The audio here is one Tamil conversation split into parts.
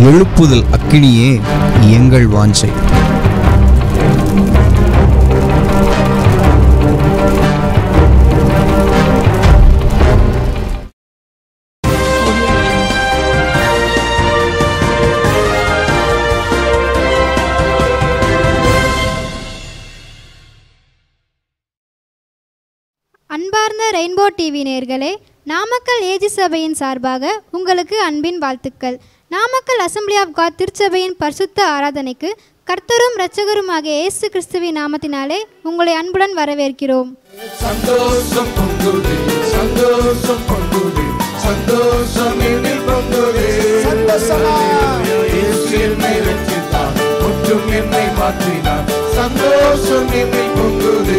எழுப்புதல் அக்கினியே எங்கள் வாஞ்சை அன்பார்ந்த ரெயின்போ டிவி நேயர்களே நாமக்கல் ஏஜி சபையின் சார்பாக உங்களுக்கு அன்பின் வாழ்த்துக்கள் நாமக்கல் அசம்பிளி ஆஃப் காட் திருச்சபையின் பரிசுத்த ஆராதனைக்கு கர்த்தரும் இரட்சகருமாகிய இயேசு கிறிஸ்துவின் நாமத்தினாலே உங்களை அன்புடன் வரவேற்கிறோம் சந்தோஷம் பொங்குதே சந்தோஷம் பொங்குதே சந்தோஷம் என்னில் பொங்குதே இயேசு என்னை ரட்சித்தார் முற்றும் என்னை மாற்றினார் சந்தோஷம் என்னில் பொங்குதே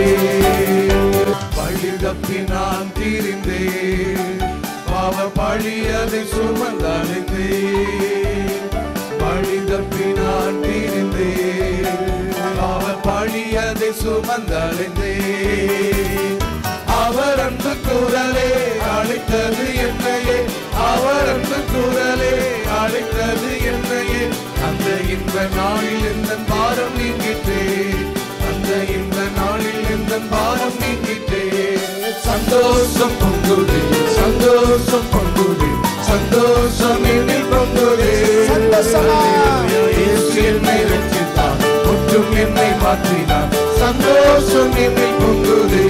பழி தப்பி நான் தீர்ந்தேன் பாவ பழி அதை சுமந்தடைந்தேன் பழி தப்பி நான் தீர்ந்தேன் பாவ பழி அதை சுமந்தடைந்தேன் அவர் அன்பு குரலே அழைத்தது என்னையே அவர் அன்பு குரலே அழைத்தது என்னையே அந்த இன்ப நாளில் எந்த பாரம் நீங்கிட்டே அந்த இன்ப நாளில் எந்த பாரம் நீங்கிட்டே சந்தோஷம் பொங்குதே சந்தோஷம் பொங்குதே சந்தோஷம் என்னில் பொங்குதே இயேசு என்னை ரட்சித்தார் முற்றும் என்னை மாற்றினார் சந்தோஷம் என்னில் பொங்குதே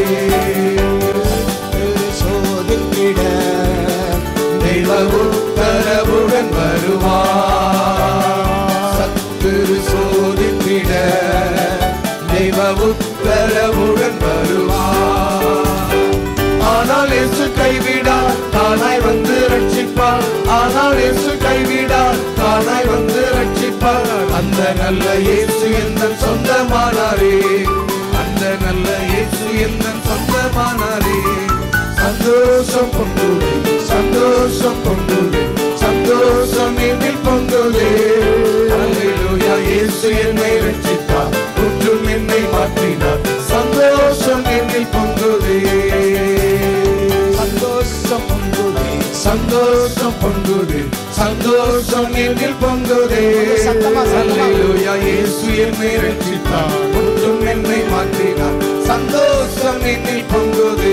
சோதித்திட தெய்வ உத்தரவுடன் வருவார் சத்துரு சோதித்திட தெய்வ உத்தரவுடன் வருவார் ஆனால் இயேசு கைவிடார் தானாய் வந்து ரட்சிப்பார் ஆனால் இயேசு கைவிடார் தானாய் வந்து ரட்சிப்பார் அந்த நல்ல இயேசு எந்த சொந்தமானாரே அந்த நல்ல இயேசு எந்த சொந்தமானாரே சந்தோஷம் பொங்குதே சந்தோஷம் பொங்குதே சந்தோஷம் என்னில் பொங்குதே அல்லேலூயா இயேசு என்னை ரட்சித்தார் ஒன்றும் என்னை மாற்றினார் சந்தோஷம் என்னில் பொங்குதே சந்தோஷம் பொங்குதே சந்தோஷம் பொங்குதே சந்தோஷம் என்னில் பொங்குதே அல்லேலூயா இயேசு என்னை ரட்சித்தார் ஒன்றும் என்னை மாற்றினார் சந்தோஷம் என்னில் பொங்குதே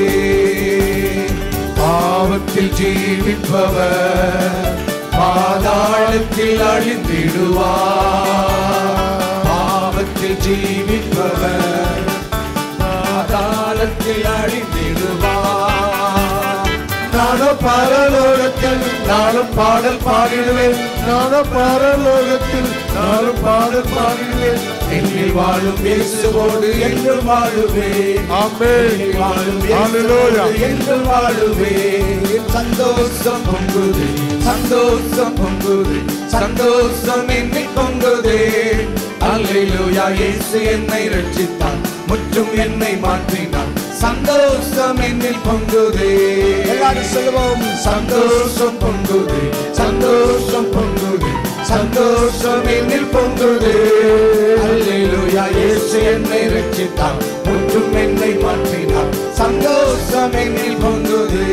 பாவத்தில் ஜீவிப்பவர் பாதாளத்தில் அழிந்திடுவார் பாவத்தில் ஜீவிப்பவர் பாதாளத்தில் அழிந்திடுவார் நானும் பரலோகத்தில் நானும் பாடல் பாடிடுவேன் நானும் பரலோகத்தில் நானும் பாடல் பாடிடுவேன் என்னில் வாழும் இயேசுவோடு என்று வாழுவேன் என்னில் வாழும் இயேசுவோடு என்று வாழுவேன் சந்தோஷம் பொங்குது சந்தோஷம் பொங்குது சந்தோஷம் என்னில் பொங்குதே அல்லேலூயா இயேசு என்னை ரட்சித்தார் முற்றும் என்னை மாற்றினார் சந்தோஷம் என்னில் பொங்குதே எல்லாரும் சொல்லுவோம் சந்தோஷம் பொங்குதே சந்தோஷம் பொங்குதே சந்தோஷம் என்னில் பொங்குதே அல்லேலூயா இயேசு என்னை ரட்சித்தார் முற்றும் என்னை மாற்றினார் சந்தோஷம் என்னில் பொங்குதே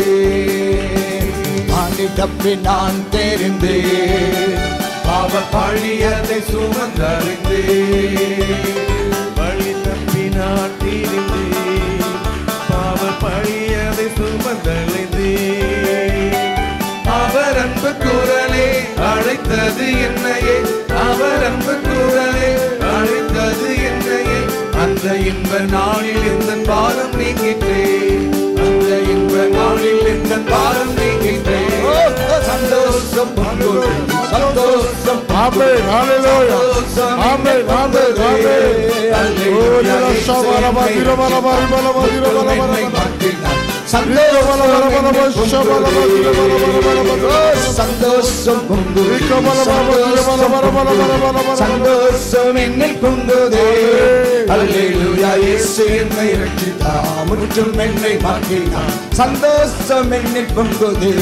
ஆணி தப்பி நான் தெரிந்தேன் பாவ பழியதை சுமந்தறிந்தேன் வழி தப்பி நான் தீர்ந்தேன் பாவ பழியதை சுமந்தறிந்தேன் அவர் அன்பு குரலே அழைத்தது என்னையே அவர் அன்பு குரலே அழைத்தது என்னையே அந்த இன்ப நாளில் இந்த பாரம் நீங்கிட்டே அந்த இன்ப நாளில் இந்த பாரம் நீங்கிட்டே சந்தோஷம் பொங்குதே, சந்தோஷம் Amen, hallelujah. Amen, amen, amen. Oh, yala shabara badira bara bari bara badira bara bara bara. Rika bara bara bara bara shabara badira bara bara bara bara. சந்தோஷம் பொங்குதே, Rika bara bara badira bara bara bara bara bara bara. சந்தோஷம் என்னில் பொங்குதே அல்லேலூயா இயேசு என்னை ரட்சித்தார் முற்றும் என்னை மாற்றினார் சந்தோஷம் என்னில் பொங்குதே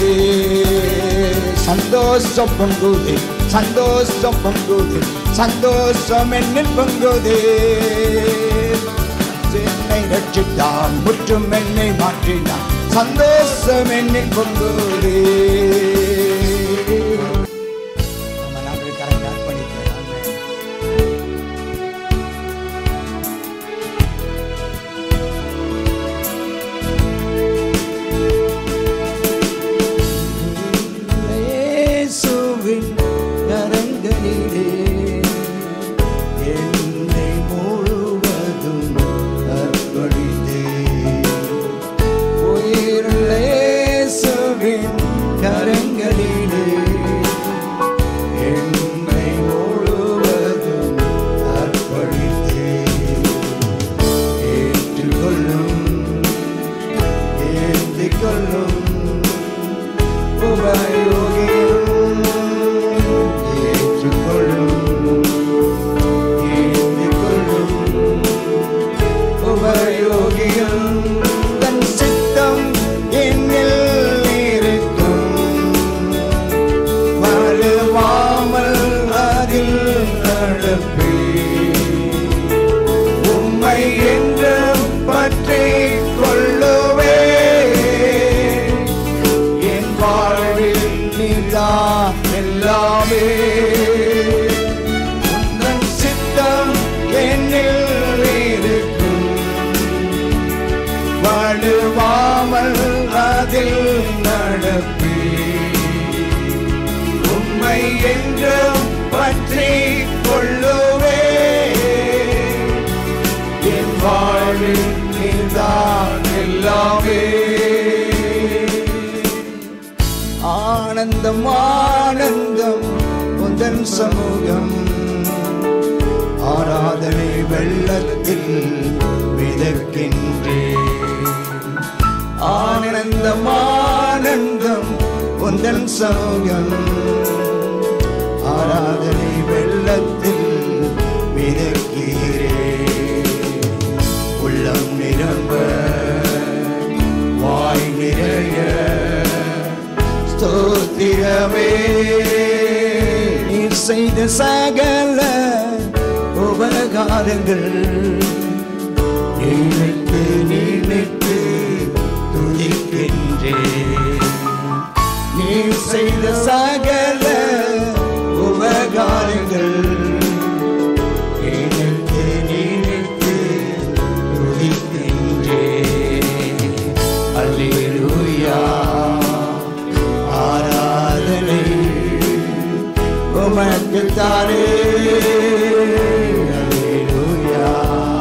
சந்தோஷம் பொங்குதே சந்தோஷம் பொங்குதே சந்தோஷம் என்னில் பொங்குதே என்னை ரட்சித்தார் முற்றும் என்னை மாற்றினார் சந்தோஷம் என்னில் பொங்குதே இயேசுவின் கரங்களிலே என்னை முழுவதும் அர்ப்பணித்தேன் ஏற்றுக்கொள்ளும் ஏந்திக் கொள்ளும் உபயோகியும் ஏற்றுக்கொள்ளும் ஏந்திக் கொள்ளும் உபயோகியும் தன் சித்தம் என்னில் இருக்கும் வலுவாமல் அதில் நடப்பே உம்மை என்று பற்றி கொள்ளுவே என் வாழ்வில் நீதா எல்லாமே உந்தன் சித்தம் என்னில் இருக்கும் வாழுவாமல் அதில் நடப்பே உம்மை என்றும் பற்றி கொள்ளுவே என் வாழ்வில் நீதான் எல்லாமே ஆனந்தம் ஆனந்தம் உந்தன் சமூகம் ஆராதனை வெள்ளத்தில் மிதக்கின்றேன் ஆனந்தம் ஆனந்தம் உந்தன் சமூகம் ஆராதனை வெள்ளத்தில் மிதக்கிறேன் உள்ளம் நிரம்ப வாய் நிறைய ஸ்தோத்திரமே நீர் செய்த சகல உபகாரங்கள் நினைத்து நினைத்து துதிக்கின்றேன் நீர் செய்த சகல உபகாரங்கள் நினைத்து நினைத்து துதிக்கின்றேன் அல்லேலூயா ஆராதனை உமக்கு தானே அல்லேலூயா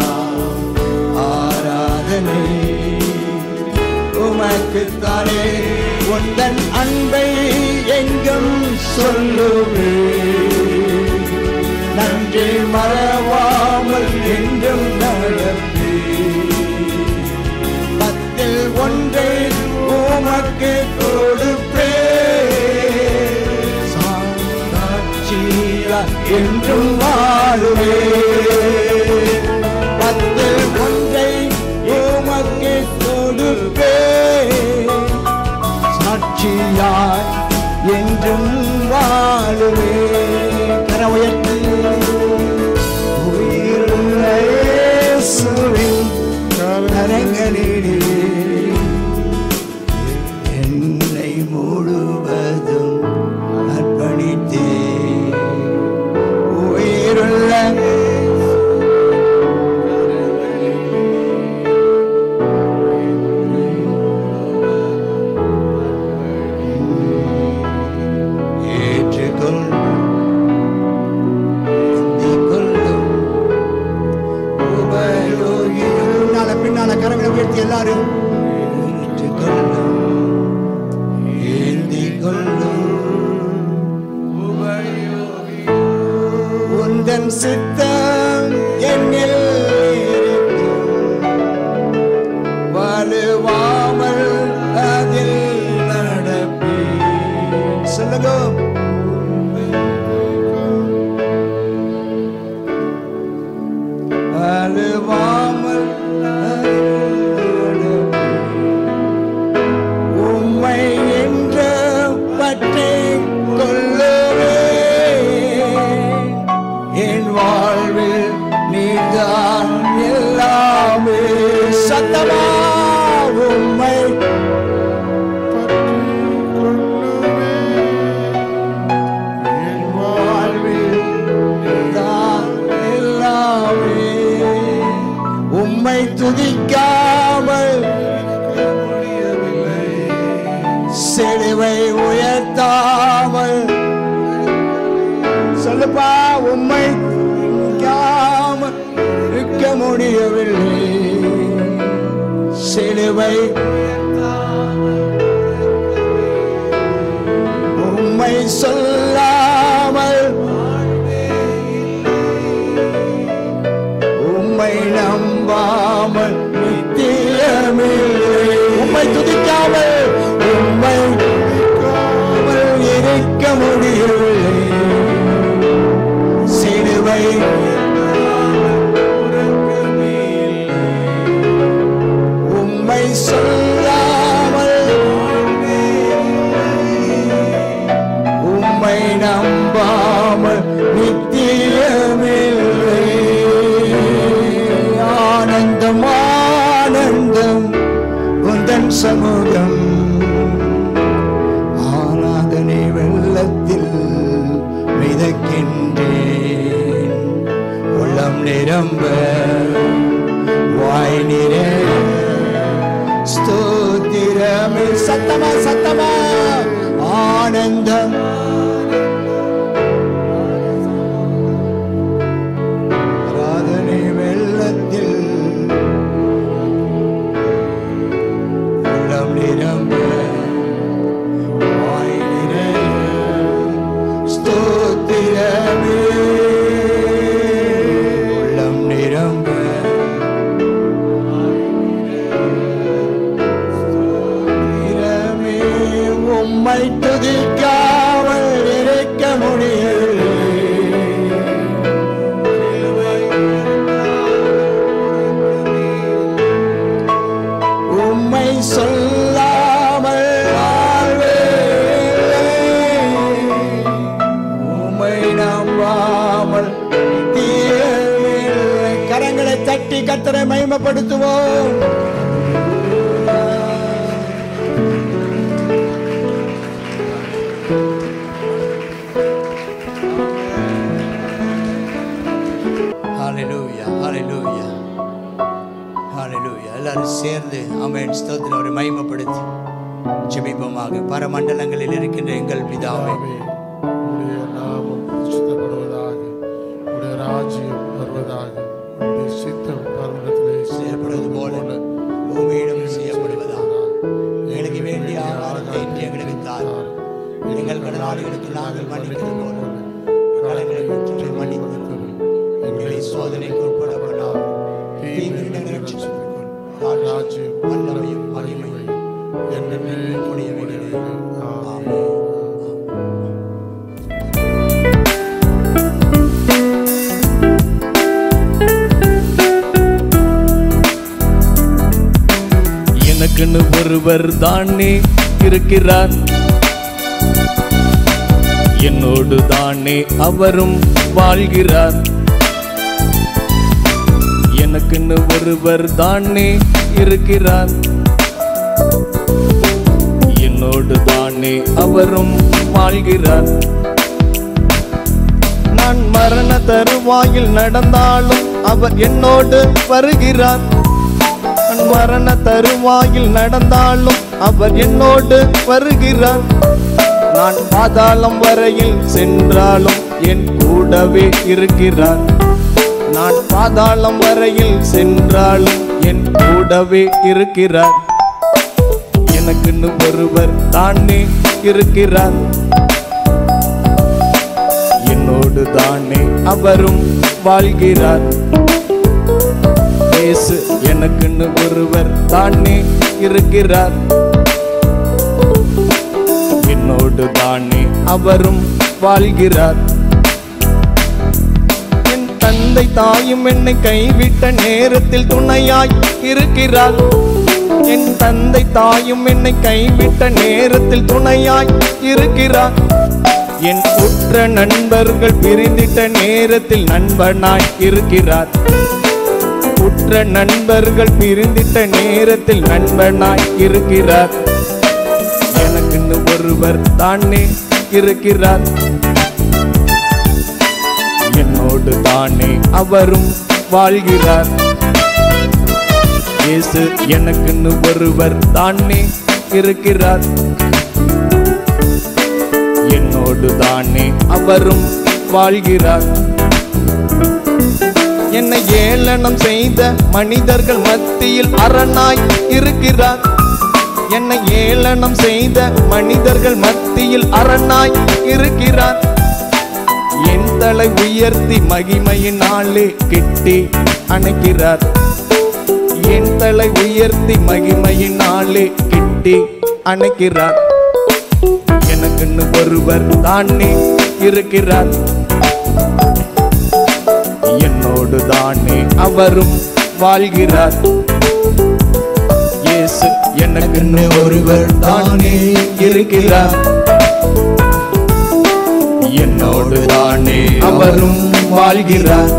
ஆராதனை உமக்கு தானே உந்தன் அன்பை எங்கும் சொல்லுவே நன்றி மறவாமல் என்றும் நடப்பே பத்தில் ஒன்றை உமக்கு கொடுப்பே சாட்சியா என்றும் வாழுவே பத்தில் ஒன்றை உமக்கு கொடுப்பே சாட்சியாய் என்றும் வாழுவே கர உயர்த்தி உயிருள்ள இயேசுவின் கரங்களிலே என்னை முழுவதும் அர்ப்பணித்தே உயிருள்ள ஏற்றுக்கொள் கொள்ளும் உபயோகியும் பின்னால பின்னால கரங்களை உயர்த்தி எல்லாரும் ஏற்றுக்கொள்ளும் ஏந்திக் கொள்ளும் உந்தன் சித்தம் என்னில் இருக்கும் வலுவாமல் அதில் நடப்பே சொல்லுங்க அழுவாமல் உம்மை என்று பற்றி கொள்ளுவே என் வாழ்வில் நீதான் எல்லாமே சத்தமா உம்மை என் வாழ்வில் நீதான் எல்லாமே உம்மை துதிக்காமல் சிலுவை உயர்த்தாமல் சொல்லுப்பா உம்மை துதிக்காமல் இருக்க முடியவில்லை சிலுவை சொல்லாமல் உம்மை நம்பாமல் நித்தியமில்லை உம்மை துதிக்காமல் உம்மை துதிக்காமல் இருக்க முடியவில்லை சிலுவை உம்மை சொல்லாமல் உம்மை நம்பாமல் நித்தியமில்லை ஆனந்தம் ஆனந்தம் உந்தன் சமூகம் ஆராதனை வெள்ளத்தில் மிதக்கின்றேன் உள்ளம் நிரம்ப வாய் நிற ஸ்தோத்திரமே சத்தமா சத்தமா ஆனந்தம் ஆராதனை வெள்ளத்தில் உள்ளம் நிரம்ப வாய் நிற ஸ்தோத்திரமே உள்ளம் நிரம்ப ஸ்தோத்திரமே உம்மை துதிக்காமல் இருக்க முடியவில்லை உம்மை சொல்லாமல் வாழ்வே இல்லை. உம்மை நம்பாமல் தீரவில்லை. கரங்களை தட்டி கத்தரை மகிமைப்படுத்துவோம் Hallelujah, hallelujah. ஹalleluya எல்லாரும் சேர்ந்து ஆமென் ஸ்தோத்திரம் அவரை மகிமைப்படுத்தி ஜெபிப்போமாக பரமண்டலங்களில் இருக்கின்ற எங்கள் பிதாவே உடைய நாமம் பரிசுத்தப்படுவதாக உடைய ராஜ்யம் வருவதாக உடைய சித்தம் பரமண்டத்திலே செய்யப்படுவது போல பூமியிலும் செய்யப்படுவதாக எங்களுக்கு வேண்டிய ஆகாரத்தை இன்று எங்களுக்கு தாரும் எங்கள் கடனாளிகளுக்கு நாங்கள் மன்னிக்கிறது போல கடன்களை குற்றங்களை மன்னித்து எங்களை சோதனைக்கு உட்பட பண்ணாமல் தீங்கிலிருந்து ரட்சித்துக் கொள்ளும். ராஜ்யம் வல்லமையும் மகிமையும் என்னென்ன உடையவைகளே. ஆமென். ஆமென். எனக்குன்னு ஒருவர் தானே இருக்கிறார் என்னோடு தானே அவரும் வாழ்கிறார் எனக்குன்னு ஒருவர் தானே இருக்கிறார் என்னோடு தானே அவரும் வாழ்கிறார் நான் மரண தருவாயில் நடந்தாலும் அவர் என்னோடு வருகிறார் நான் மரண தருவாயில் நடந்தாலும் அவர் என்னோடு வருகிறார் நான் பாதாளம் வரையில் சென்றாலும் என் கூடவே இருக்கிறார் நான் பாதாளம் வரையில் சென்றாலும் என் கூடவே இருக்கிறார் எனக்குன்னு ஒருவர் தானே இருக்கிறார் என்னோடு தானே அவரும் வாழ்கிறார் இயேசு எனக்குன்னு ஒருவர் தானே இருக்கிறார் என்னோடு தானே அவரும் வாழ்கிறார் என் தந்தை தாயும் என்னை கைவிட்ட நேரத்தில் துணையாய் இருக்கிறார் என் தந்தை தாயும் என்னை கைவிட்ட நேரத்தில் துணையாய் இருக்கிறார் என் உற்ற நண்பர்கள் பிரிந்திட்ட நேரத்தில் நண்பனாய் இருக்கிறார் உற்ற நண்பர்கள் பிரிந்திட்ட நேரத்தில் நண்பனாய் இருக்கிறார் எனக்குன்னு ஒருவர் தானே இருக்கிறார் என்னோடு தானே அவரும் வாழ்கிறார் இயேசு எனக்குன்னு ஒருவர் தானே இருக்கிறார் என்னோடு தானே அவரும் வாழ்கிறார் என்னை ஏளனம் செய்த மனிதர்கள் மத்தியில் அரணாய் இருக்கிறார் என்னை ஏளனம் செய்த மனிதர்கள் மத்தியில் அரணாய் இருக்கிறார் என் தலை உயர்த்தி மகிமையினாலே கிட்டி அணைக்கிறார் என் தலை உயர்த்தி மகிமையினாலே கிட்டி அணைக்கிறார் எனக்குன்னு ஒருவர் தானே இருக்கிறார் என்னோடு தானே அவரும் வாழ்கிறார் இயேசு எனக்குன்னு ஒருவர் தானே இருக்கிறார் என்னோடு தானே அவரும் வாழ்கிறார்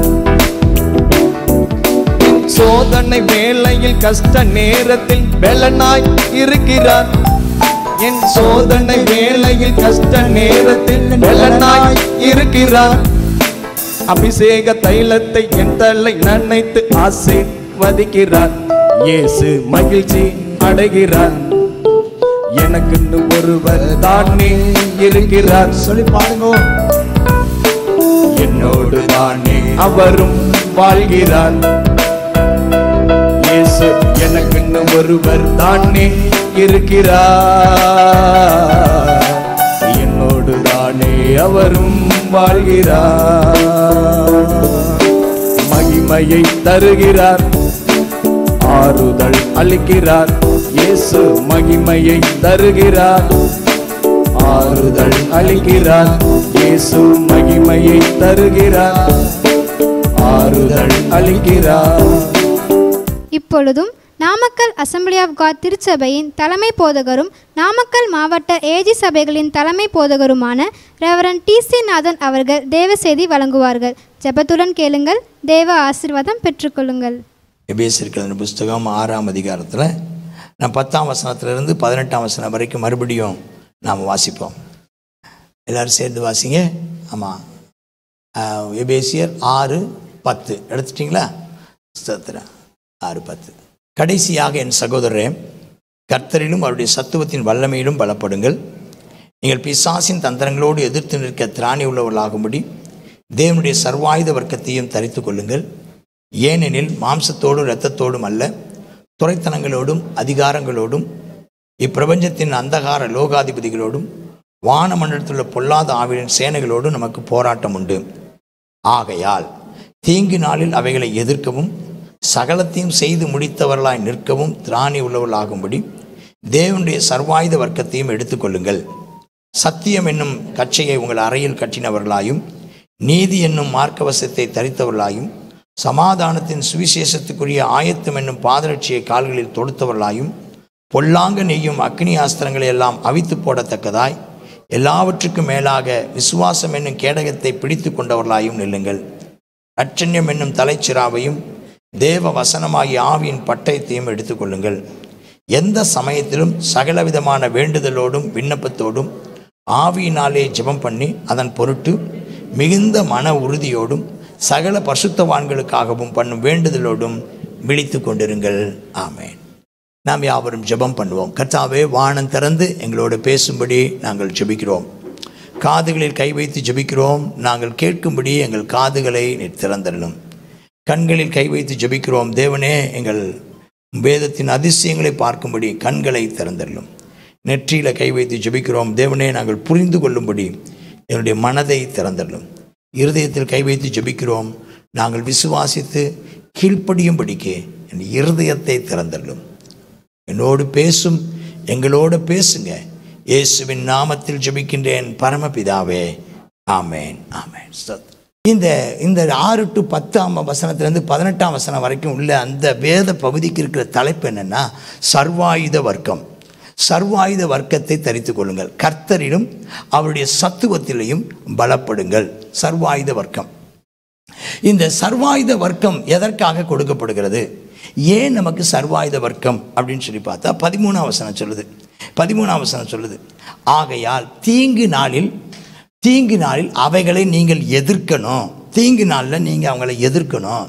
சோதனை வேளையில் கஷ்ட நேரத்தில் பெலனாய் இருக்கிறார் என் சோதனை வேளையில் கஷ்ட நேரத்தில் பெலனாய் இருக்கிறார் அபிஷேக தைலத்தை என் தலை நனைத்து ஆசீர்வதிக்கிறார் இயேசு மகிழ்ச்சி அடைகிறார் எனக்குன்னு ஒருவர் தானே இருக்கிறார் சொல்லி பாருங்க என்னோடு தானே அவரும் வாழ்கிறார் இயேசு எனக்குன்னு ஒருவர் தானே இருக்கிறார் என்னோடு தானே அவரும் வாழ்கிறார் மகிமையை தருகிறார் ஆறுதல் அளிக்கிறார் இயேசு மகிமையை தருகிறார் ஆறுதல் அளிக்கிறார் இயேசு மகிமையை தருகிறார் ஆறுதல் அளிக்கிறார் இப்பொழுதும் நாமக்கல் அசம்பிளி ஆஃப் காட் திருச்சபையின் தலைமை போதகரும் நாமக்கல் மாவட்ட ஏஜி சபைகளின் தலைமை போதகருமான ரெவரன் டி சி நாதன் அவர்கள் தேவ செய்தி வழங்குவார்கள் ஜெபத்துடன் கேளுங்கள் தேவ ஆசீர்வாதம் பெற்றுக்கொள்ளுங்கள் எபேசிருக்கிற புஸ்தகம் ஆறாம் அதிகாரத்தில் நான் பத்தாம் வசனத்திலிருந்து பதினெட்டாம் வசனம் வரைக்கும் மறுபடியும் நாம் வாசிப்போம் எல்லாரும் சேர்ந்து வாசிங்க ஆமாம் எபேசியர் ஆறு பத்து எடுத்துட்டிங்களா ஸ்தோத்திரம் ஆறு பத்து கடைசியாக என் சகோதரரே கர்த்தரிலும் அவருடைய சத்துவத்தின் வல்லமையிலும் பலப்படுங்கள் நீங்கள் பிசாசின் தந்திரங்களோடு எதிர்த்து நிற்க திராணி உள்ளவர்களாகும்படி தேவனுடைய சர்வாயுத வர்க்கத்தையும் தரித்து கொள்ளுங்கள் ஏனெனில் மாம்சத்தோடும் இரத்தத்தோடும் அல்ல துறைத்தனங்களோடும் அதிகாரங்களோடும் இப்பிரபஞ்சத்தின் அந்தகார லோகாதிபதிகளோடும் வானமண்டலத்திலுள்ள பொல்லாத ஆவியின் சேனைகளோடும் நமக்கு போராட்டம் உண்டு ஆகையால் தீங்கு நாளில் அவைகளை எதிர்க்கவும் சகலத்தையும் செய்து முடித்தவர்களாய் நிற்கவும் திராணி உள்ளவர்களாகும்படி தேவனுடைய சர்வாயுத வர்க்கத்தையும் எடுத்துக்கொள்ளுங்கள் சத்தியம் என்னும் கச்சையை உங்கள் அறையில் கட்டினவர்களாயும் நீதி என்னும் மார்க்கவசத்தை தரித்தவர்களாயும் சமாதானத்தின் சுவிசேஷத்துக்குரிய ஆயத்தம் என்னும் பாதரட்சியை கால்களில் தொடுத்தவர்களாயும் பொல்லாங்க நெய்யும் அக்னி ஆஸ்திரங்களை எல்லாம் அவித்து போடத்தக்கதாய் எல்லாவற்றுக்கும் மேலாக விசுவாசம் என்னும் கேடகத்தை பிடித்து கொண்டவர்களாயும் நில்லுங்கள் அச்சன்யம் என்னும் தலைச்சிராவையும் தேவ வசனமாகிய ஆவியின் பட்டயத்தையும் எடுத்துக்கொள்ளுங்கள் எந்த சமயத்திலும் சகலவிதமான வேண்டுதலோடும் விண்ணப்பத்தோடும் ஆவியினாலே ஜெபம் பண்ணி அதன் பொருட்டு மிகுந்த மன உறுதியோடும் சகல பசுத்தவான்களுக்காகவும் பண்ணும் வேண்டுதலோடும் விழித்து கொண்டிருங்கள் ஆமென் நாம் யாவரும் ஜெபம் பண்ணுவோம் கர்த்தாவே வானம் திறந்து எங்களோடு பேசும்படி நாங்கள் ஜெபிக்கிறோம் காதுகளில் கை வைத்து ஜெபிக்கிறோம் நாங்கள் கேட்கும்படி எங்கள் காதுகளை நீர் திறந்தரலும் கண்களில் கை வைத்து ஜெபிக்கிறோம் தேவனே எங்கள் வேதத்தின் அதிசயங்களை பார்க்கும்படி கண்களை திறந்தரலும் நெற்றியில் கை வைத்து ஜெபிக்கிறோம் தேவனே நாங்கள் புரிந்து கொள்ளும்படி என்னுடைய மனதை திறந்தரலும் இருதயத்தில் கை வைத்து ஜெபிக்கிறோம் நாங்கள் விசுவாசித்து கீழ்ப்படியும்படிக்கு என் இருதயத்தை திறந்தரலும் என்னோடு பேசும் எங்களோடு பேசுங்க இயேசுவின் நாமத்தில் ஜெபிக்கின்றேன் பரமபிதாவே ஆமேன் ஆமேன் ஸ்தோத்திரம். இந்த இந்த ஆறு டு பத்தாம் வசனத்திலேருந்து பதினெட்டாம் வசனம் வரைக்கும் உள்ள அந்த வேத பகுதிக்கு இருக்கிற தலைப்பு என்னன்னா சர்வாயுத வர்க்கம் சர்வாயுத வர்க்கத்தை தரித்து கொள்ளுங்கள் கர்த்தரிலும் அவருடைய சத்துவத்திலையும் பலப்படுங்கள் சர்வாயுத வர்க்கம் இந்த சர்வாயுத வர்க்கம் எதற்காக கொடுக்கப்படுகிறது ஏன் நமக்கு சர்வாயுத வர்க்கம் அப்படின்னு சொல்லி பார்த்தா பதிமூணாம் வசனம் சொல்லுது பதிமூணாம் வசனம் சொல்லுது ஆகையால் தீங்கு நாளில் தீங்கு நாளில் அவைகளை நீங்கள் எதிர்க்கணும் தீங்கு நாளில் நீங்கள் அவங்கள எதிர்க்கணும்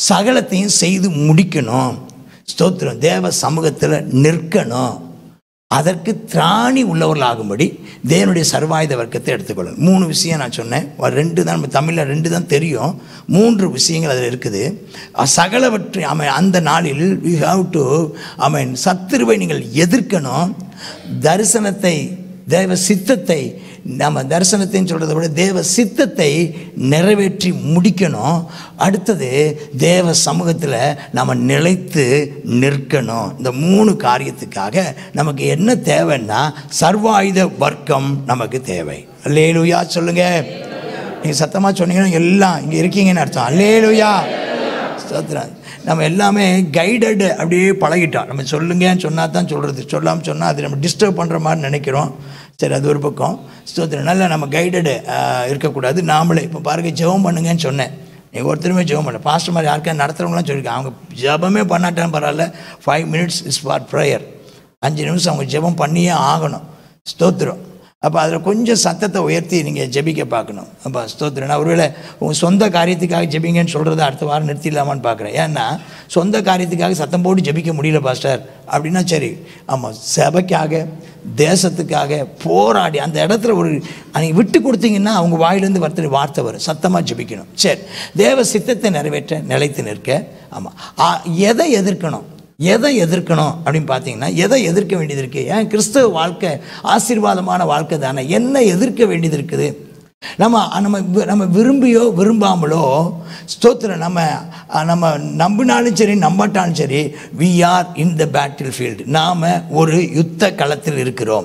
சகலத்தையும் செய்து முடிக்கணும் ஸ்தோத்திரம் தேவ சமூகத்தில் நிற்கணும் அதற்கு திராணி உள்ளவர்களாகும்படி தேவனுடைய சர்வாயுத வர்க்கத்தை எடுத்துக்கொள்ளும் மூணு விஷயம் நான் சொன்னேன் ஒரு ரெண்டு தான் நம்ம தமிழில் ரெண்டு தான் தெரியும் மூன்று விஷயங்கள் அதில் இருக்குது அஹ் சகலவற்றை அமை அந்த நாளில் யூ ஹாவ் டு அமீன் சத்துருவை நீங்கள் எதிர்க்கணும் தரிசனத்தை தேவ சித்தத்தை நம்ம தரிசனத்தைன்னு சொல்கிறத விட தேவ சித்தத்தை நிறைவேற்றி முடிக்கணும் அடுத்தது தேவ சமூகத்தில் நம்ம நிலைத்து நிற்கணும் இந்த மூணு காரியத்துக்காக நமக்கு என்ன தேவைன்னா சர்வாயுத வர்க்கம் நமக்கு தேவை அல்லேலுயா சொல்லுங்க நீங்கள் சத்தமாக சொன்னீங்கன்னா எல்லாம் இங்கே இருக்கீங்கன்னு அர்த்தம் அல்லேலுயா ஸ்தோத்திரம் நம்ம எல்லாமே கைடடு அப்படியே பழகிட்டோம் நம்ம சொல்லுங்கன்னு சொன்னால் தான் சொல்கிறது சொல்லாமல் சொன்னால் அது நம்ம டிஸ்டர்ப் பண்ணுற மாதிரி நினைக்கிறோம் சரி அது ஒரு பக்கம் ஸ்தோத்திரம் நல்லா நம்ம கைடடு இருக்கக்கூடாது நாமளே இப்போ பாருங்க ஜெபம் பண்ணுங்கன்னு சொன்னேன் நீ ஒருத்தருமே ஜெபம் பண்ண பாஸ்டர் மாதிரி யாருக்கா நடத்துகிறவங்களாம் சொல்லியிருக்காங்க அவங்க ஜெபமே பண்ணாட்டாலும் பரவாயில்ல five minutes is for prayer அஞ்சு நிமிஷம் அவங்க ஜெபம் பண்ணியே ஆகணும் ஸ்தோத்திரம் அப்போ அதில் கொஞ்சம் சத்தத்தை உயர்த்தி நீங்கள் ஜெபிக்க பார்க்கணும் அப்போ ஸ்தோத்திரம் நான் ஒருவேளை உங்கள் சொந்த காரியத்துக்காக ஜெபிங்கன்னு சொல்கிறத அடுத்த வாரம் நிறுத்திடலாமான்னு பார்க்குறேன் ஏன்னா சொந்த காரியத்துக்காக சத்தம் போட்டு ஜெபிக்க முடியல பாஸ்டர் அப்படின்னா சரி ஆமாம் சபைக்காக தேசத்துக்காக போராடி அந்த இடத்துல ஒரு நீங்கள் விட்டு கொடுத்தீங்கன்னா அவங்க வாயிலேருந்து வரத்துல வார்த்தை வரும் சத்தமாக ஜெபிக்கணும் சரி தேவ சித்தத்தை நிறைவேற்ற நிலைத்து நிற்க ஆமாம் எதை எதிர்க்கணும் எதை எதிர்க்கணும் அப்படின்னு பார்த்தீங்கன்னா எதை எதிர்க்க வேண்டியது இருக்குது ஏன் கிறிஸ்தவ வாழ்க்கை ஆசீர்வாதமான வாழ்க்கை தானே என்ன எதிர்க்க வேண்டியது இருக்குது நம்ம நம்ம வி- நம்ம விரும்பியோ விரும்பாமலோ ஸ்தோத்திரம் நம்ம அஹ், நம்ம நம்பினாலும் சரி நம்பாட்டாலும் சரி we are in the battle field நாம் ஒரு யுத்த களத்தில் இருக்கிறோம்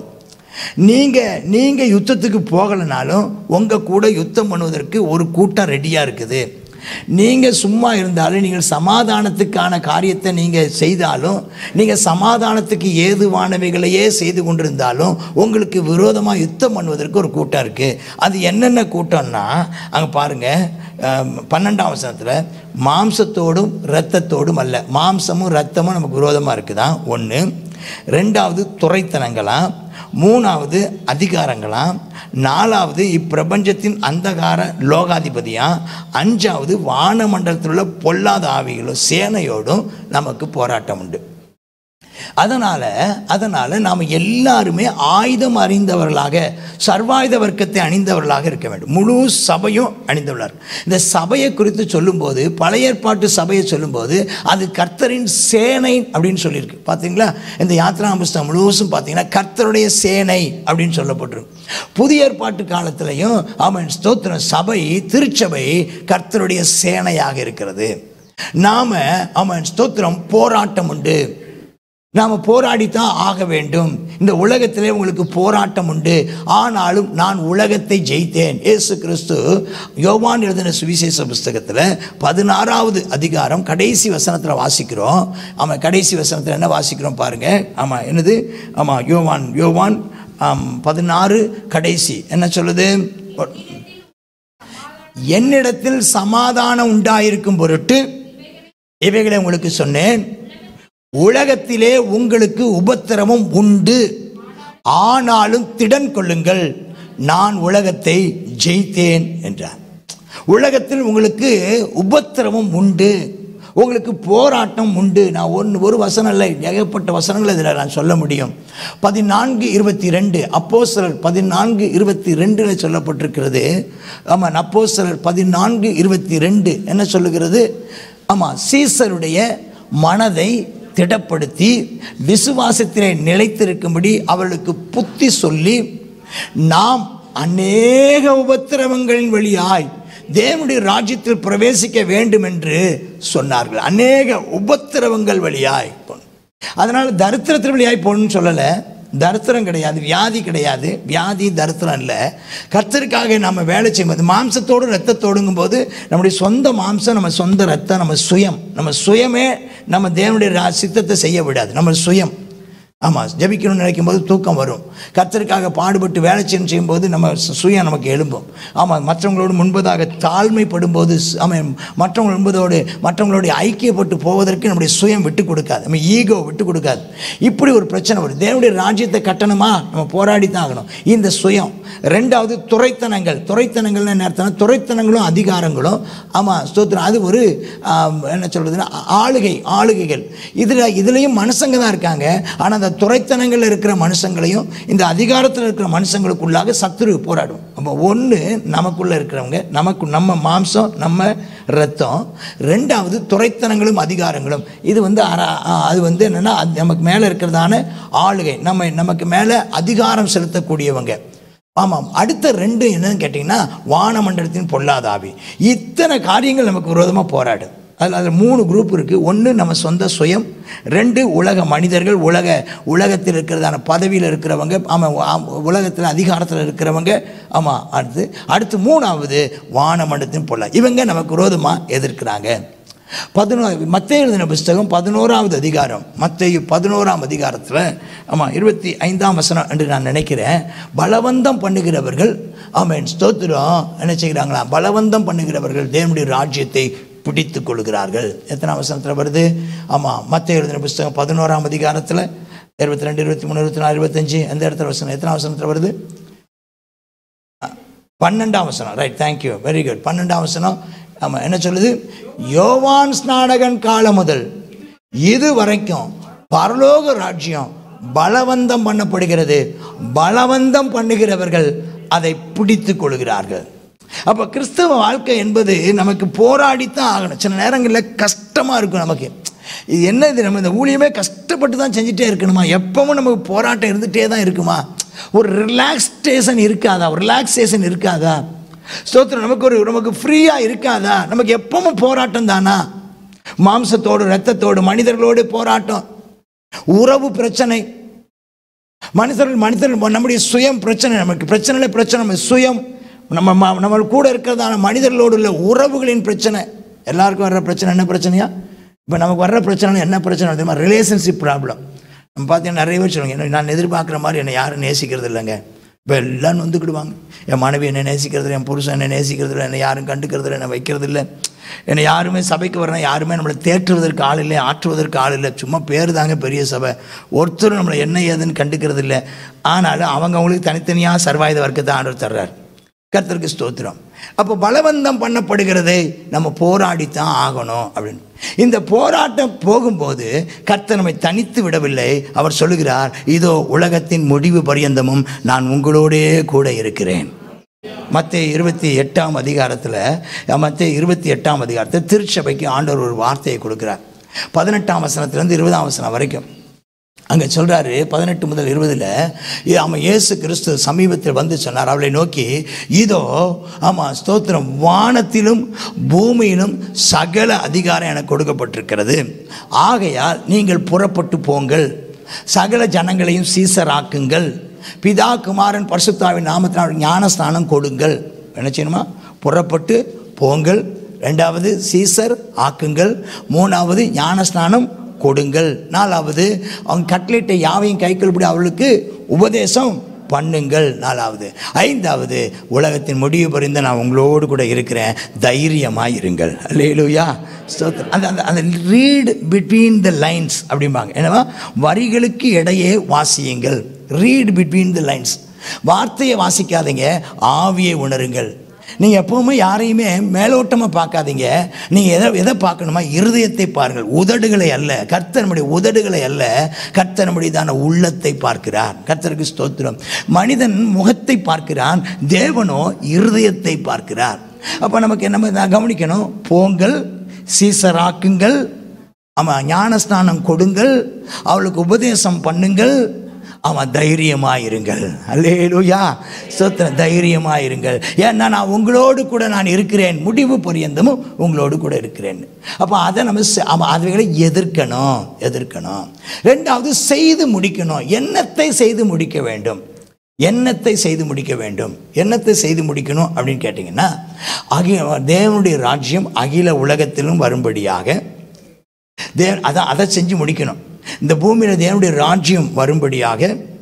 நீங்கள் நீங்கள் யுத்தத்துக்கு போகலைனாலும் உங்கள் கூட யுத்தம் பண்ணுவதற்கு ஒரு கூட்டம் ரெடியாக இருக்குது நீங்கள் சும்மா இருந்தாலும் நீங்கள் சமாதானத்துக்கான காரியத்தை நீங்கள் செய்தாலும் நீங்கள் சமாதானத்துக்கு ஏதுவானவைகளையே செய்து கொண்டிருந்தாலும் உங்களுக்கு விரோதமாக யுத்தம் பண்ணுவதற்கு ஒரு கூட்டம் இருக்குது அது என்னென்ன கூட்டம்னா அங்கே பாருங்கள் பன்னெண்டாம் வசனத்தில் மாம்சத்தோடும் இரத்தத்தோடும் அல்ல மாம்சமும் இரத்தமும் நமக்கு விரோதமாக இருக்குதான் ஒன்று ரெண்டாவது துறைத்தனங்களாம் மூணாவது அதிகாரங்களாம் நாலாவது இப்பிரபஞ்சத்தின் அந்தகார லோகாதிபதியா அஞ்சாவது வானமண்டலத்தில் உள்ள பொல்லாத ஆவிகளும் சேனையோடும் நமக்கு போராட்டம் உண்டு அதனால் அதனால் நாம் எல்லாருமே ஆயுதம் அறிந்தவர்களாக சர்வாயுத வர்க்கத்தை அணிந்தவர்களாக இருக்க வேண்டும் முழு சபையும் அணிந்தவர்களாக இந்த சபையை குறித்து சொல்லும்போது பழைய ஏற்பாட்டு சபையை சொல்லும்போது அது கர்த்தரின் சேனை அப்படின்னு சொல்லியிருக்கு பார்த்தீங்களா இந்த யாத்ரா புஸ்தகம் முழுவதும் பார்த்தீங்கன்னா கர்த்தருடைய சேனை அப்படின்னு சொல்லப்பட்டிருக்கு புதிய ஏற்பாட்டு காலத்திலையும் அவன் ஸ்தோத்திரம் சபை திருச்சபை கர்த்தருடைய சேனையாக இருக்கிறது நாம அவன் ஸ்தோத்திரம் போராட்டம் உண்டு நாம் போராடித்தான் ஆக வேண்டும் இந்த உலகத்திலே உங்களுக்கு போராட்டம் உண்டு ஆனாலும் நான் உலகத்தை ஜெயித்தேன் இயேசு கிறிஸ்து யோவான் எழுதின சுவிசேஷ புஸ்தகத்தில் பதினாறாவது அதிகாரம் கடைசி வசனத்தில் வாசிக்கிறோம் ஆமாம் கடைசி வசனத்தில் என்ன வாசிக்கிறோம் பாருங்க ஆமாம் என்னது ஆமாம் யோவான் யோவான் ஆம், பதினாறு கடைசி என்ன சொல்லுது என்னிடத்தில் சமாதானம் உண்டாயிருக்கும் பொருட்டு இவைகளை உங்களுக்கு சொன்னேன் உலகத்திலே உங்களுக்கு உபத்திரமும் உண்டு ஆனாலும் திடன் கொள்ளுங்கள் நான் உலகத்தை ஜெயித்தேன் என்றார் உலகத்தில் உங்களுக்கு உபத்திரமும் உண்டு உங்களுக்கு போராட்டம் உண்டு நான் ஒன்று ஒரு வசனம் இல்லை ஏகப்பட்ட வசனங்கள் இதில் நான் சொல்ல முடியும் பதினான்கு இருபத்தி ரெண்டு அப்போஸ்தலர் பதினான்கு இருபத்தி ரெண்டில் சொல்லப்பட்டிருக்கிறது ஆமாம் அப்போஸ்தலர் பதினான்கு இருபத்தி ரெண்டு என்ன சொல்லுகிறது ஆமாம் சீசருடைய மனதை திடப்படுத்தி விசுவாசத்திலே நிலைத்திருக்கும்படி அவர்களுக்கு புத்தி சொல்லி நாம் அநேக உபத்திரவங்களின் வழியாய் தேவனுடைய ராஜ்யத்தில் பிரவேசிக்க வேண்டும் என்று சொன்னார்கள் அநேக உபத்திரவங்கள் வழியாய் அதனால் தரித்திரத்தின் வழியாய் போகணும்னு சொல்லலை தரித்திரம் கிடையாது வியாதி கிடையாது வியாதி தரித்திரம் இல்லை கர்த்தருக்காக நம்ம வேலை செய்யும்போது மாம்சத்தோடு ரத்தத்தோடுங்கும் போது நம்முடைய சொந்த மாம்சம் நம்ம சொந்த ரத்தம் நம்ம சுயம் நம்ம சுயமே நம்ம தேவனுடைய ரா- சித்தத்தை செய்ய விடாது நம்ம சுயம் ஆமாம் ஜெபிக்கணும்னு நினைக்கும் போது தூக்கம் வரும் கர்த்தருக்காக பாடுபட்டு வேலை செய்யணும் செய்யும்போது நம்ம சு- சுயம் நமக்கு எழும்பும் ஆமாம் மற்றவங்களோடு முன்பதாக தாழ்மைப்படும் போது ஸ்- ஆமாம் மற்றவங்க முன்பதோடு மற்றவங்களோட ஐக்கியப்பட்டு போவதற்கு நம்முடைய சுயம் விட்டு கொடுக்காது நம்ம ஈகோ விட்டு கொடுக்காது இப்படி ஒரு பிரச்சனை வரும் தேவனுடைய ராஜ்யத்தை கட்டணுமா நம்ம போராடி தான் ஆகணும் இந்த சுயம் ரெண்டாவது துறைத்தனங்கள் துறைத்தனங்கள்னு என்ன அர்த்தம் துறைத்தனங்களும் அதிகாரங்களும் ஆமாம் ஸ்தோத்திரம் அது ஒரு ஆம், என்ன சொல்கிறதுன்னா ஆளுகை ஆளுகைகள் இதில் இதுலேயும் மனுஷங்க தான் இருக்காங்க ஆனால் அந்த துறைத்தனங்களில் இருக்கிற மனுஷங்களையும் இந்த அதிகாரத்தில் இருக்கிற மனுஷங்களுக்குள்ளாக சத்துரு போராடும் அப்போ ஒன்று நமக்குள்ளே இருக்கிறவங்க நமக்கு நம்ம மாம்சம் நம்ம ரத்தம் ரெண்டாவது துறைத்தனங்களும் அதிகாரங்களும் இது வந்து அர- ஆ, அது வந்து என்னென்னா நமக்கு மேலே இருக்கிறதான ஆளுகை நம்ம நமக்கு மேலே அதிகாரம் செலுத்தக்கூடியவங்க ஆமாம் அடுத்த ரெண்டு என்னன்னு கேட்டிங்கன்னா வானமண்டலத்தின் பொல்லாத ஆவி இத்தனை காரியங்கள் நமக்கு விரோதமாக போராடும் அதில் அதில் மூணு குரூப் இருக்குது ஒன்று நம்ம சொந்த சுயம் ரெண்டு உலக மனிதர்கள் உலக உலகத்தில் இருக்கிறதான பதவியில் இருக்கிறவங்க ஆமாம் உலகத்தில் அதிகாரத்தில் இருக்கிறவங்க ஆமாம் அடுத்து அடுத்து மூணாவது வானமண்டலத்தின் பொல்லா இவங்க நமக்கு விரோதமாக எதிர்க்கிறாங்க பதினோரு மத்திய எழுதின புஸ்தகம் பதினோராவது அதிகாரம் மத்திய பதினோராம் அதிகாரத்தில் ஆமாம் இருபத்தி ஐந்தாம் வசனம் என்று நான் நினைக்கிறேன் பலவந்தம் பண்ணுகிறவர்கள் ஆமென் ஸ்தோத்திரம் என்ன செய்கிறாங்களா பலவந்தம் பண்ணுகிறவர்கள் தேவனுடைய ராஜ்யத்தை பிடித்துக் கொள்கிறார்கள் எத்தனாம் வசனத்தில் வருது ஆமாம் மத்திய எழுதின புஸ்தகம் பதினோராம் அதிகாரத்தில் இருபத்தி ரெண்டு இருபத்தி மூணு இருபத்தி நாலு இருபத்தஞ்சு எந்த இடத்துல வசனம் எத்தனாம் வசனத்தில் வருது பன்னெண்டாம் வசனம் ரைட் தேங்க்யூ வெரி குட் பன்னெண்டாம் வசனம் ஆமாம் என்ன சொல்லுது யோவான் ஸ்நாடகன் காலம் முதல் இது வரைக்கும் பரலோக ராஜ்யம் பலவந்தம் பண்ணப்படுகிறது பலவந்தம் பண்ணுகிறவர்கள் அதை பிடித்து கொள்கிறார்கள் அப்போ கிறிஸ்தவ வாழ்க்கை என்பது நமக்கு போராடித்தான் ஆகணும் சில நேரங்களில் கஷ்டமாக இருக்கும் நமக்கு இது என்ன இது நம்ம இந்த ஊழியமே கஷ்டப்பட்டு தான் செஞ்சுட்டே இருக்கணுமா எப்பவும் நமக்கு போராட்டம் இருந்துகிட்டே தான் இருக்குமா ஒரு ரிலாக்ஸ்டேஷன் இருக்காதா ஒரு ரிலாக்ஸேஷன் இருக்காதா ஸ்தோத்திரம் நமக்கு ஒரு நமக்கு ஃப்ரீயாக இருக்காதா நமக்கு எப்பவும் போராட்டம் தானா மாம்சத்தோடு ரத்தத்தோடு மனிதர்களோடு போராட்டம் உறவு பிரச்சனை மனிதர்கள் மனிதர்கள் நம்முடைய சுயம் பிரச்சனை நமக்கு பிரச்சனை பிரச்சனை நம்ம சுயம் நம்ம ம- நம்ம கூட இருக்கிறதான மனிதர்களோடு உள்ள உறவுகளின் பிரச்சனை எல்லாருக்கும் வர்ற பிரச்சனை என்ன பிரச்சனையா இப்போ நமக்கு வர்ற பிரச்சனை என்ன பிரச்சனை தெரியுமா ரிலேஷன்ஷிப் ப்ராப்ளம் நம்ம பார்த்தீங்கன்னா நிறைய பேர் சொல்லுவாங்க "என்ன- நான் எதிர்பார்க்குற மாதிரி என்னை யாரும் நேசிக்கிறது இல்லைங்க இப்போ எல்லாம் வந்துக்கிடுவாங்க என் மனைவி என்னை நேசிக்கிறது இல்லை, என் புருஷன் என்னை நேசிக்கிறது இல்லை என்னை யாரும் கண்டுக்கிறது இல்லை என்னை வைக்கிறது இல்லை என்னை யாருமே சபைக்கு வரணும் யாருமே நம்மளை தேற்றுவதற்கு ஆள் இல்லை ஆற்றுவதற்கு ஆள் இல்லை சும்மா பேர் தாங்க பெரிய சபை ஒருத்தரும் நம்மளை என்ன ஏதுன்னு கண்டுக்கிறது இல்லை ஆனாலும் அவங்க அவங்களுக்கு தனித்தனியாக சர்வாயுத வர்க்கத்தை ஆண்டவர் தர்றார் கர்த்தருக்கு ஸ்தோத்திரம் அப்போ பலவந்தம் பண்ணப்படுகிறதை நம்ம போராடித்தான் ஆகணும் அப்படின்னு இந்த போராட்டம் போகும்போது கர்த்தர் நம்மை தனித்து விடவில்லை அவர் சொல்லுகிறார் இதோ உலகத்தின் முடிவு பரியந்தமும் நான் உங்களோடே கூட இருக்கிறேன் மத்திய இருபத்தி எட்டாம் அதிகாரத்தில் மத்திய இருபத்தி எட்டாம் அதிகாரத்தில் திருச்சபைக்கு ஆண்டவர் ஒரு வார்த்தையை கொடுக்குறார் பதினெட்டாம் வசனத்திலேருந்து இருபதாம் வசனம் வரைக்கும் அங்கே சொல்கிறாரு பதினெட்டு முதல் இருபதில் ஆமாம் இயேசு கிறிஸ்து சமீபத்தில் வந்து சொன்னார் அவளை நோக்கி இதோ ஆமாம் ஸ்தோத்திரம் வானத்திலும் பூமியிலும் சகல அதிகாரம் எனக்கு கொடுக்கப்பட்டிருக்கிறது ஆகையால் நீங்கள் புறப்பட்டு போங்கள் சகல ஜனங்களையும் சீசராக்குங்கள் பிதா குமாரன் பரிசுத்தாவின் நாமத்தினால் ஞானஸ்நானம் கொடுங்கள் என்ன செய்யணுமா புறப்பட்டு போங்கள் ரெண்டாவது சீசர் ஆக்குங்கள் மூணாவது ஞானஸ்நானம் கொடுங்கள் நாலாவது அவங்க கட்லெட்டை யாவையும் கைக்கொள்படி அவளுக்கு உபதேசம் பண்ணுங்கள் நாலாவது ஐந்தாவது உலகத்தின் முடிவு பறிந்து நான் உங்களோடு கூட இருக்கிறேன் தைரியமாக இருங்கள் அல்லேலூயா ஸ்தோத்திரம். அந்த அந்த அந்த ரீட் பிட்வீன் த லைன்ஸ் அப்படிம்பாங்க என்னவா வரிகளுக்கு இடையே வாசியுங்கள் ரீட் பிட்வீன் த லைன்ஸ் வார்த்தையை வாசிக்காதீங்க ஆவியை உணருங்கள் நீங்கள் எப்பவுமே யாரையுமே மேலோட்டமாக பார்க்காதீங்க நீங்கள் எதை எதை பார்க்கணுமா இருதயத்தை பாருங்கள் உதடுகளை அல்ல கர்த்தர் நம்முடைய உதடுகளை அல்ல கர்த்தர் நம்முடையதான உள்ளத்தை பார்க்கிறார் கர்த்தருக்கு ஸ்தோத்திரம் மனிதன் முகத்தை பார்க்கிறான் தேவனோ இருதயத்தை பார்க்கிறார் அப்போ நமக்கு நம்ம நான் கவனிக்கணும் போங்கள் சீசராக்குங்கள் ஆமாம் ஞானஸ்நானம் கொடுங்கள் அவளுக்கு உபதேசம் பண்ணுங்கள் ஆமாம் தைரியமாயிருங்கள் அல்லேலூயா சோத்திரம் தைரியமாயிருங்கள் ஏன்னா நான் உங்களோடு கூட நான் இருக்கிறேன் முடிவு பரியந்தமும் உங்களோடு கூட இருக்கிறேன் அப்போ அதை நம்ம செ- ஆமாம் அதுகளை எதிர்க்கணும் எதிர்க்கணும் ரெண்டாவது செய்து முடிக்கணும் எண்ணத்தை செய்து முடிக்க வேண்டும் எண்ணத்தை செய்து முடிக்க வேண்டும் எண்ணத்தை செய்து முடிக்கணும் அப்படின்னு கேட்டிங்கன்னா அகில தேவனுடைய ராஜ்யம் அகில உலகத்திலும் வரும்படியாக தேவ அதான் அதை செஞ்சு முடிக்கணும் இந்த பூமியில் தேவனுடைய ராஜ்யம் வரும்படியாக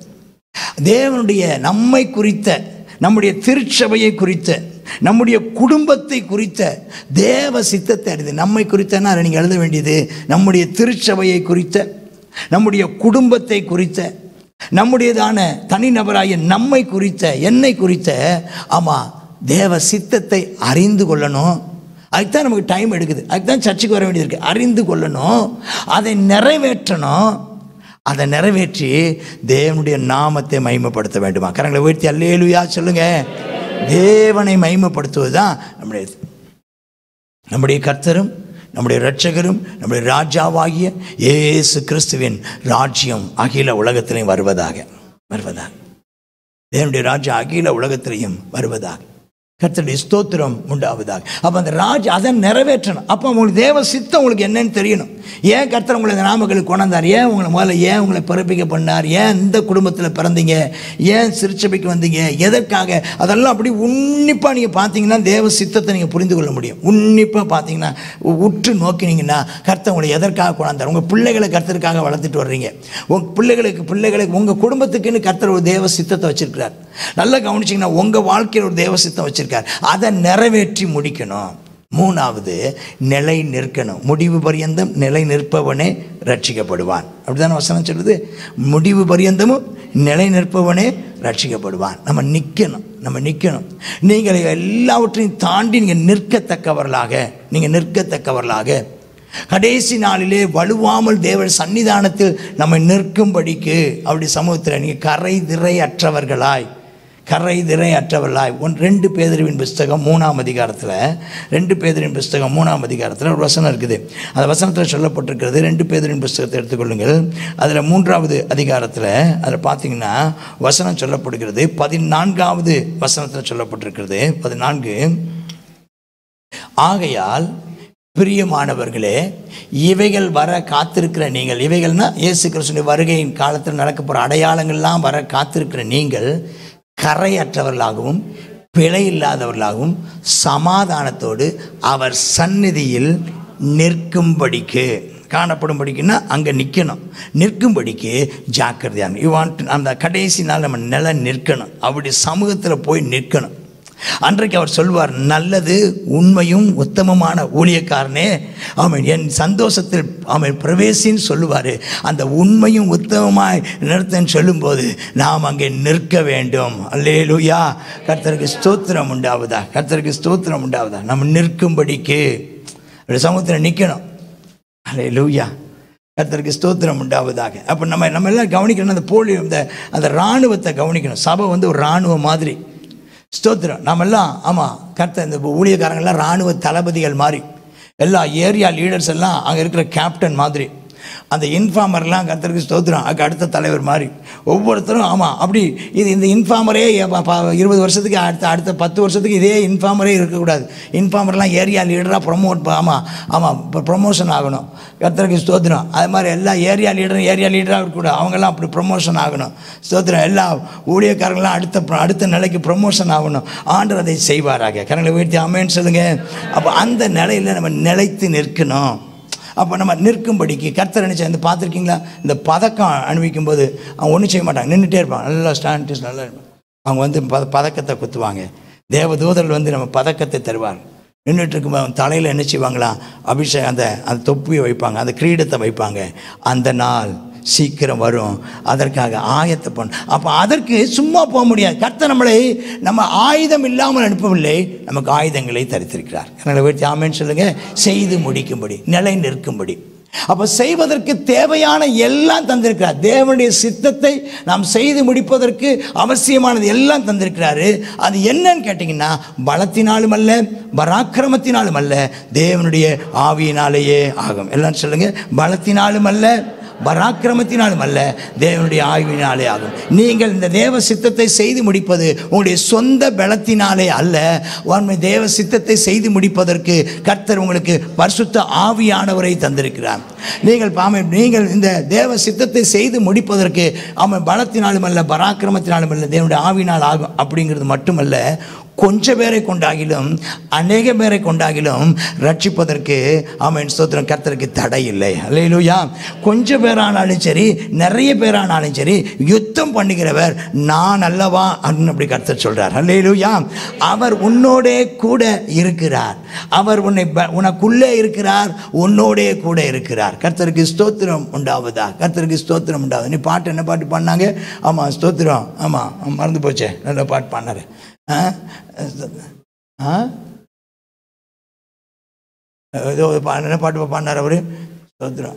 தேவனுடைய நம்மை குறித்த நம்முடைய திருச்சபையை குறித்த நம்முடைய குடும்பத்தை குறித்த தேவ சித்தத்தை அறிந்து நம்மை குறித்தனா நீங்கள் எழுத வேண்டியது நம்முடைய திருச்சபையை குறித்த நம்முடைய குடும்பத்தை குறித்த நம்முடையதான தனிநபராகிய நம்மை குறித்த என்னை குறித்த ஆமாம் தேவ சித்தத்தை அறிந்து கொள்ளணும் அதுக்கு தான் நமக்கு டைம் எடுக்குது அதுக்கு தான் சர்ச்சுக்கு வர வேண்டியது இருக்குது அறிந்து கொள்ளணும் அதை நிறைவேற்றணும் அதை நிறைவேற்றி தேவனுடைய நாமத்தை மகிமைப்படுத்த வேண்டுமா கரங்களை உயர்த்தி அல்லேலுயா சொல்லுங்க தேவனை மகிமைப்படுத்துவது தான் நம்முடைய நம்முடைய கர்த்தரும் நம்முடைய இரட்சகரும் நம்முடைய ராஜாவாகிய இயேசு கிறிஸ்துவின் ராஜ்யம் அகில உலகத்திலையும் வருவதாக வருவதாக தேவனுடைய ராஜ்யம் அகில உலகத்திலையும் வருவதாக கர்த்தருடைய ஸ்தோத்திரம் உண்டாவதாக அப்போ அந்த ராஜ் அதை நிறைவேற்றணும் அப்போ உங்களுக்கு தேவ சித்தம் உங்களுக்கு என்னன்னு தெரியணும் ஏன் கர்த்தர் உங்களை இந்த நாமங்களுக்கு கொண்டாந்தார் ஏன் உங்களை முதல்ல ஏன் உங்களை பிறப்பிக்க பண்ணார் ஏன் இந்த குடும்பத்தில் பிறந்தீங்க ஏன் சிறுச்சபைக்கு வந்தீங்க எதற்காக அதெல்லாம் அப்படி உன்னிப்பாக நீங்கள் பார்த்தீங்கன்னா தேவ சித்தத்தை நீங்கள் புரிந்து கொள்ள முடியும் உன்னிப்பாக பார்த்தீங்கன்னா உ- உற்று நோக்கினீங்கன்னா கர்த்தர் உங்களை எதற்காக கொண்டாந்தார் உங்கள் பிள்ளைகளை கர்த்தருக்காக வளர்த்துட்டு வர்றீங்க உங்கள் பிள்ளைகளுக்கு பிள்ளைகளுக்கு உங்கள் குடும்பத்துக்குன்னு கர்த்தர் ஒரு தேவ சித்தத்தை வச்சிருக்கிறார் நல்லா கவனிச்சிங்கன்னா உங்கள் வாழ்க்கையில் ஒரு தேவ சித்தம் வச்சிருக்கார் அதை நிறைவேற்றி முடிக்கணும் மூணாவது நிலை நிற்கணும் முடிவு பரியந்தம் நிலை நிற்பவனே ரட்சிக்கப்படுவான் அப்படிதானே வசனம் சொல்லுது முடிவு பரியந்தமும் நிலை நிற்பவனே ரட்சிக்கப்படுவான் நம்ம நிற்கணும் நம்ம நிற்கணும் நீங்கள் எல்லாவற்றையும் தாண்டி நீங்கள் நிற்கத்தக்கவர்களாக நீங்கள் நிற்கத்தக்கவர்களாக கடைசி நாளிலே வலுவாமல் தேவன் சன்னிதானத்தில் நம்ம நிற்கும்படிக்கு அப்படி சமூகத்தில் நீங்கள் கரை திரை அற்றவர்களாய் கரை திரை அற்றவர்களாய் ஒன் ரெண்டு பேதரிவின் புஸ்தகம் மூணாம் அதிகாரத்தில் ரெண்டு பேதரின் புஸ்தகம் மூணாம் அதிகாரத்தில் ஒரு வசனம் இருக்குது அந்த வசனத்தில் சொல்லப்பட்டிருக்கிறது ரெண்டு பேதரின் புஸ்தகத்தை எடுத்துக்கொள்ளுங்கள் அதில் மூன்றாவது அதிகாரத்தில் அதில் பார்த்தீங்கன்னா வசனம் சொல்லப்படுகிறது பதினான்காவது வசனத்தில் சொல்லப்பட்டிருக்கிறது பதினான்கு ஆகையால் பிரியமானவர்களே இவைகள் வர காத்திருக்கிற நீங்கள் இவைகள்னா இயேசு கிறிஸ்துவின் வருகையின் காலத்தில் நடக்க போகிற அடையாளங்கள்லாம் வர காத்திருக்கிற நீங்கள் கரையற்றவர்களாகவும் பிழை இல்லாதவர்களாகவும் சமாதானத்தோடு அவர் சந்நிதியில் நிற்கும்படிக்கு காணப்படும்படிக்குன்னா அங்கே நிற்கணும் நிற்கும்படிக்கு ஜாக்கிரதையான யூ வாண்ட் அந்த கடைசி நாள் நம்ம நிலை நிற்கணும் அப்படி சமூகத்தில் போய் நிற்கணும் அன்றைக்கு அவர் சொல்வார் நல்லது உண்மையும் உத்தமமான ஊழியக்காரனே அவன் என் சந்தோஷத்தில் அவன் பிரவேசின்னு சொல்லுவார் அந்த உண்மையும் உத்தமமாய் நிறுத்தன்னு சொல்லும்போது நாம் அங்கே நிற்க வேண்டும் அல்லேலூயா கர்த்தருக்கு ஸ்தோத்திரம் உண்டாவதா கர்த்தருக்கு ஸ்தோத்திரம் உண்டாவதா நம்ம நிற்கும்படிக்கு அப்படி சமூகத்தில் நிற்கணும் அல்லேலூயா கர்த்தருக்கு ஸ்தோத்திரம் உண்டாவதாக அப்போ நம்ம நம்ம எல்லாம் கவனிக்கணும் அந்த போலி இந்த அந்த இராணுவத்தை கவனிக்கணும் சபை வந்து ஒரு இராணுவம் மாதிரி ஸ்தோத்திரம் நாமெல்லாம் ஆமாம் கர்த்த இந்த ஊழியக்காரங்கள்லாம் இராணுவ தளபதிகள் மாதிரி எல்லா ஏரியா லீடர்ஸ் எல்லாம் அங்கே இருக்கிற கேப்டன் மாதிரி அந்த இன்ஃபார்மர்லாம் கர்த்தருக்கு ஸ்தோத்திரம் அதுக்கு அடுத்த தலைவர் மாதிரி ஒவ்வொருத்தரும் ஆமாம் அப்படி இது இந்த இன்ஃபார்மரே ப- ப- இருபது வருஷத்துக்கு அடுத்த அடுத்த பத்து வருஷத்துக்கு இதே இன்ஃபார்மரே இருக்கக்கூடாது இன்ஃபார்மர்லாம் ஏரியா லீடராக ப்ரொமோட் ஆமாம் ஆமாம் இப்போ ப்ரொமோஷன் ஆகணும் கர்த்தருக்கு ஸ்தோத்திரம் அது மாதிரி எல்லா ஏரியா லீடரும் ஏரியா லீடராக இருக்கக்கூடாது அவங்கெல்லாம் அப்படி ப்ரொமோஷன் ஆகணும் ஸ்தோத்திரம் எல்லா ஊழியக்காரங்களாம் அடுத்த pro- அடுத்த நிலைக்கு ப்ரொமோஷன் ஆகணும் ஆண்டவர் அதை செய்வாராக கரங்களை உயர்த்தி அமேன்னு சொல்லுங்க அப்போ அந்த நிலையில் நம்ம நிலைத்து நிற்கணும் அப்போ நம்ம நிற்கும்படிக்கு கர்த்தர் நினைச்ச இந்த பார்த்துருக்கீங்களா இந்த பதக்கம் அணிவிக்கும் போது அவங்க ஒன்றும் செய்ய மாட்டாங்க நின்றுட்டே இருப்பாங்க நல்லா ஸ்டாண்டிஸ் நல்லா இருப்பாங்க அவங்க வந்து பத பதக்கத்தை குத்துவாங்க தேவதூதர்கள் வந்து நம்ம பதக்கத்தை தருவாங்க நின்றுட்டு இருக்கும்போது அவங்க தலையில் என்ன செய்வாங்களாம் அபிஷேகம் அந்த அந்த தொப்பியை வைப்பாங்க அந்த கிரீடத்தை வைப்பாங்க அந்த நாள் சீக்கிரம் வரும் அதற்காக ஆயத்தை பண்ண அப்போ அதற்கு சும்மா போக முடியாது கர்த்தர் நம்மளை நம்ம ஆயுதம் இல்லாமல் அனுப்பவில்லை நமக்கு ஆயுதங்களை தரித்திருக்கிறார் எங்களை வச்சு ஆமேன்னு சொல்லுங்க செய்து முடிக்கும்படி நிலை நிற்கும்படி அப்போ செய்வதற்கு தேவையான எல்லாம் தந்திருக்கிறார் தேவனுடைய சித்தத்தை நாம் செய்து முடிப்பதற்கு அவசியமானது எல்லாம் தந்திருக்கிறாரு அது என்னன்னு கேட்டிங்கன்னா பலத்தினாலும் அல்ல பராக்கிரமத்தினாலும் அல்ல தேவனுடைய ஆவியினாலேயே ஆகும் எல்லாம் சொல்லுங்க பலத்தினாலும் அல்ல பராக்கிரமத்தினாலும் அல்ல தேவனுடைய ஆய்வினாலே ஆகும் நீங்கள் இந்த தேவ சித்தத்தை செய்து முடிப்பது உங்களுடைய சொந்த பலத்தினாலே அல்ல உண்மை தேவ சித்தத்தை செய்து முடிப்பதற்கு கர்த்தர் உங்களுக்கு பரிசுத்த ஆவியானவரை தந்திருக்கிறார் நீங்கள் பாமை நீங்கள் இந்த தேவ சித்தத்தை செய்து முடிப்பதற்கு அவன் பலத்தினாலும் அல்ல பராக்கிரமத்தினாலும் அல்ல தேவனுடைய ஆவினால் ஆகும் அப்படிங்கிறது மட்டுமல்ல கொஞ்ச பேரை கொண்டாகிலும் அநேக பேரை கொண்டாகிலும் ரட்சிப்பதற்கு அவன் ஸ்தோத்திரம் கர்த்தருக்கு தடை இல்லை அல்லையிலூயா கொஞ்ச பேரை பேரானாலும் சரி நிறைய பேரானாலும் சரி யுத்தம் பண்ணுகிறவர் நான் அல்லவா அப்படின்னு அப்படி கர்த்தர் சொல்றார் அல்லேலூயா அவர் உன்னோடே கூட இருக்கிறார் அவர் உன்னை ப- உனக்குள்ளே இருக்கிறார் உன்னோடே கூட இருக்கிறார் கர்த்தருக்கு ஸ்தோத்திரம் உண்டாவதா கர்த்தருக்கு ஸ்தோத்திரம் உண்டாவது நீ பாட்டு என்ன பாட்டு பாடினாங்க ஆமாம் ஸ்தோத்திரம் ஆமாம் மறந்து போச்சே நல்ல பாட்டு பாடினாரு ஆ ஆ ஏதோ ஒரு பா- என்ன பாட்டு பாடினார் அவரு ஸ்தோத்திரம்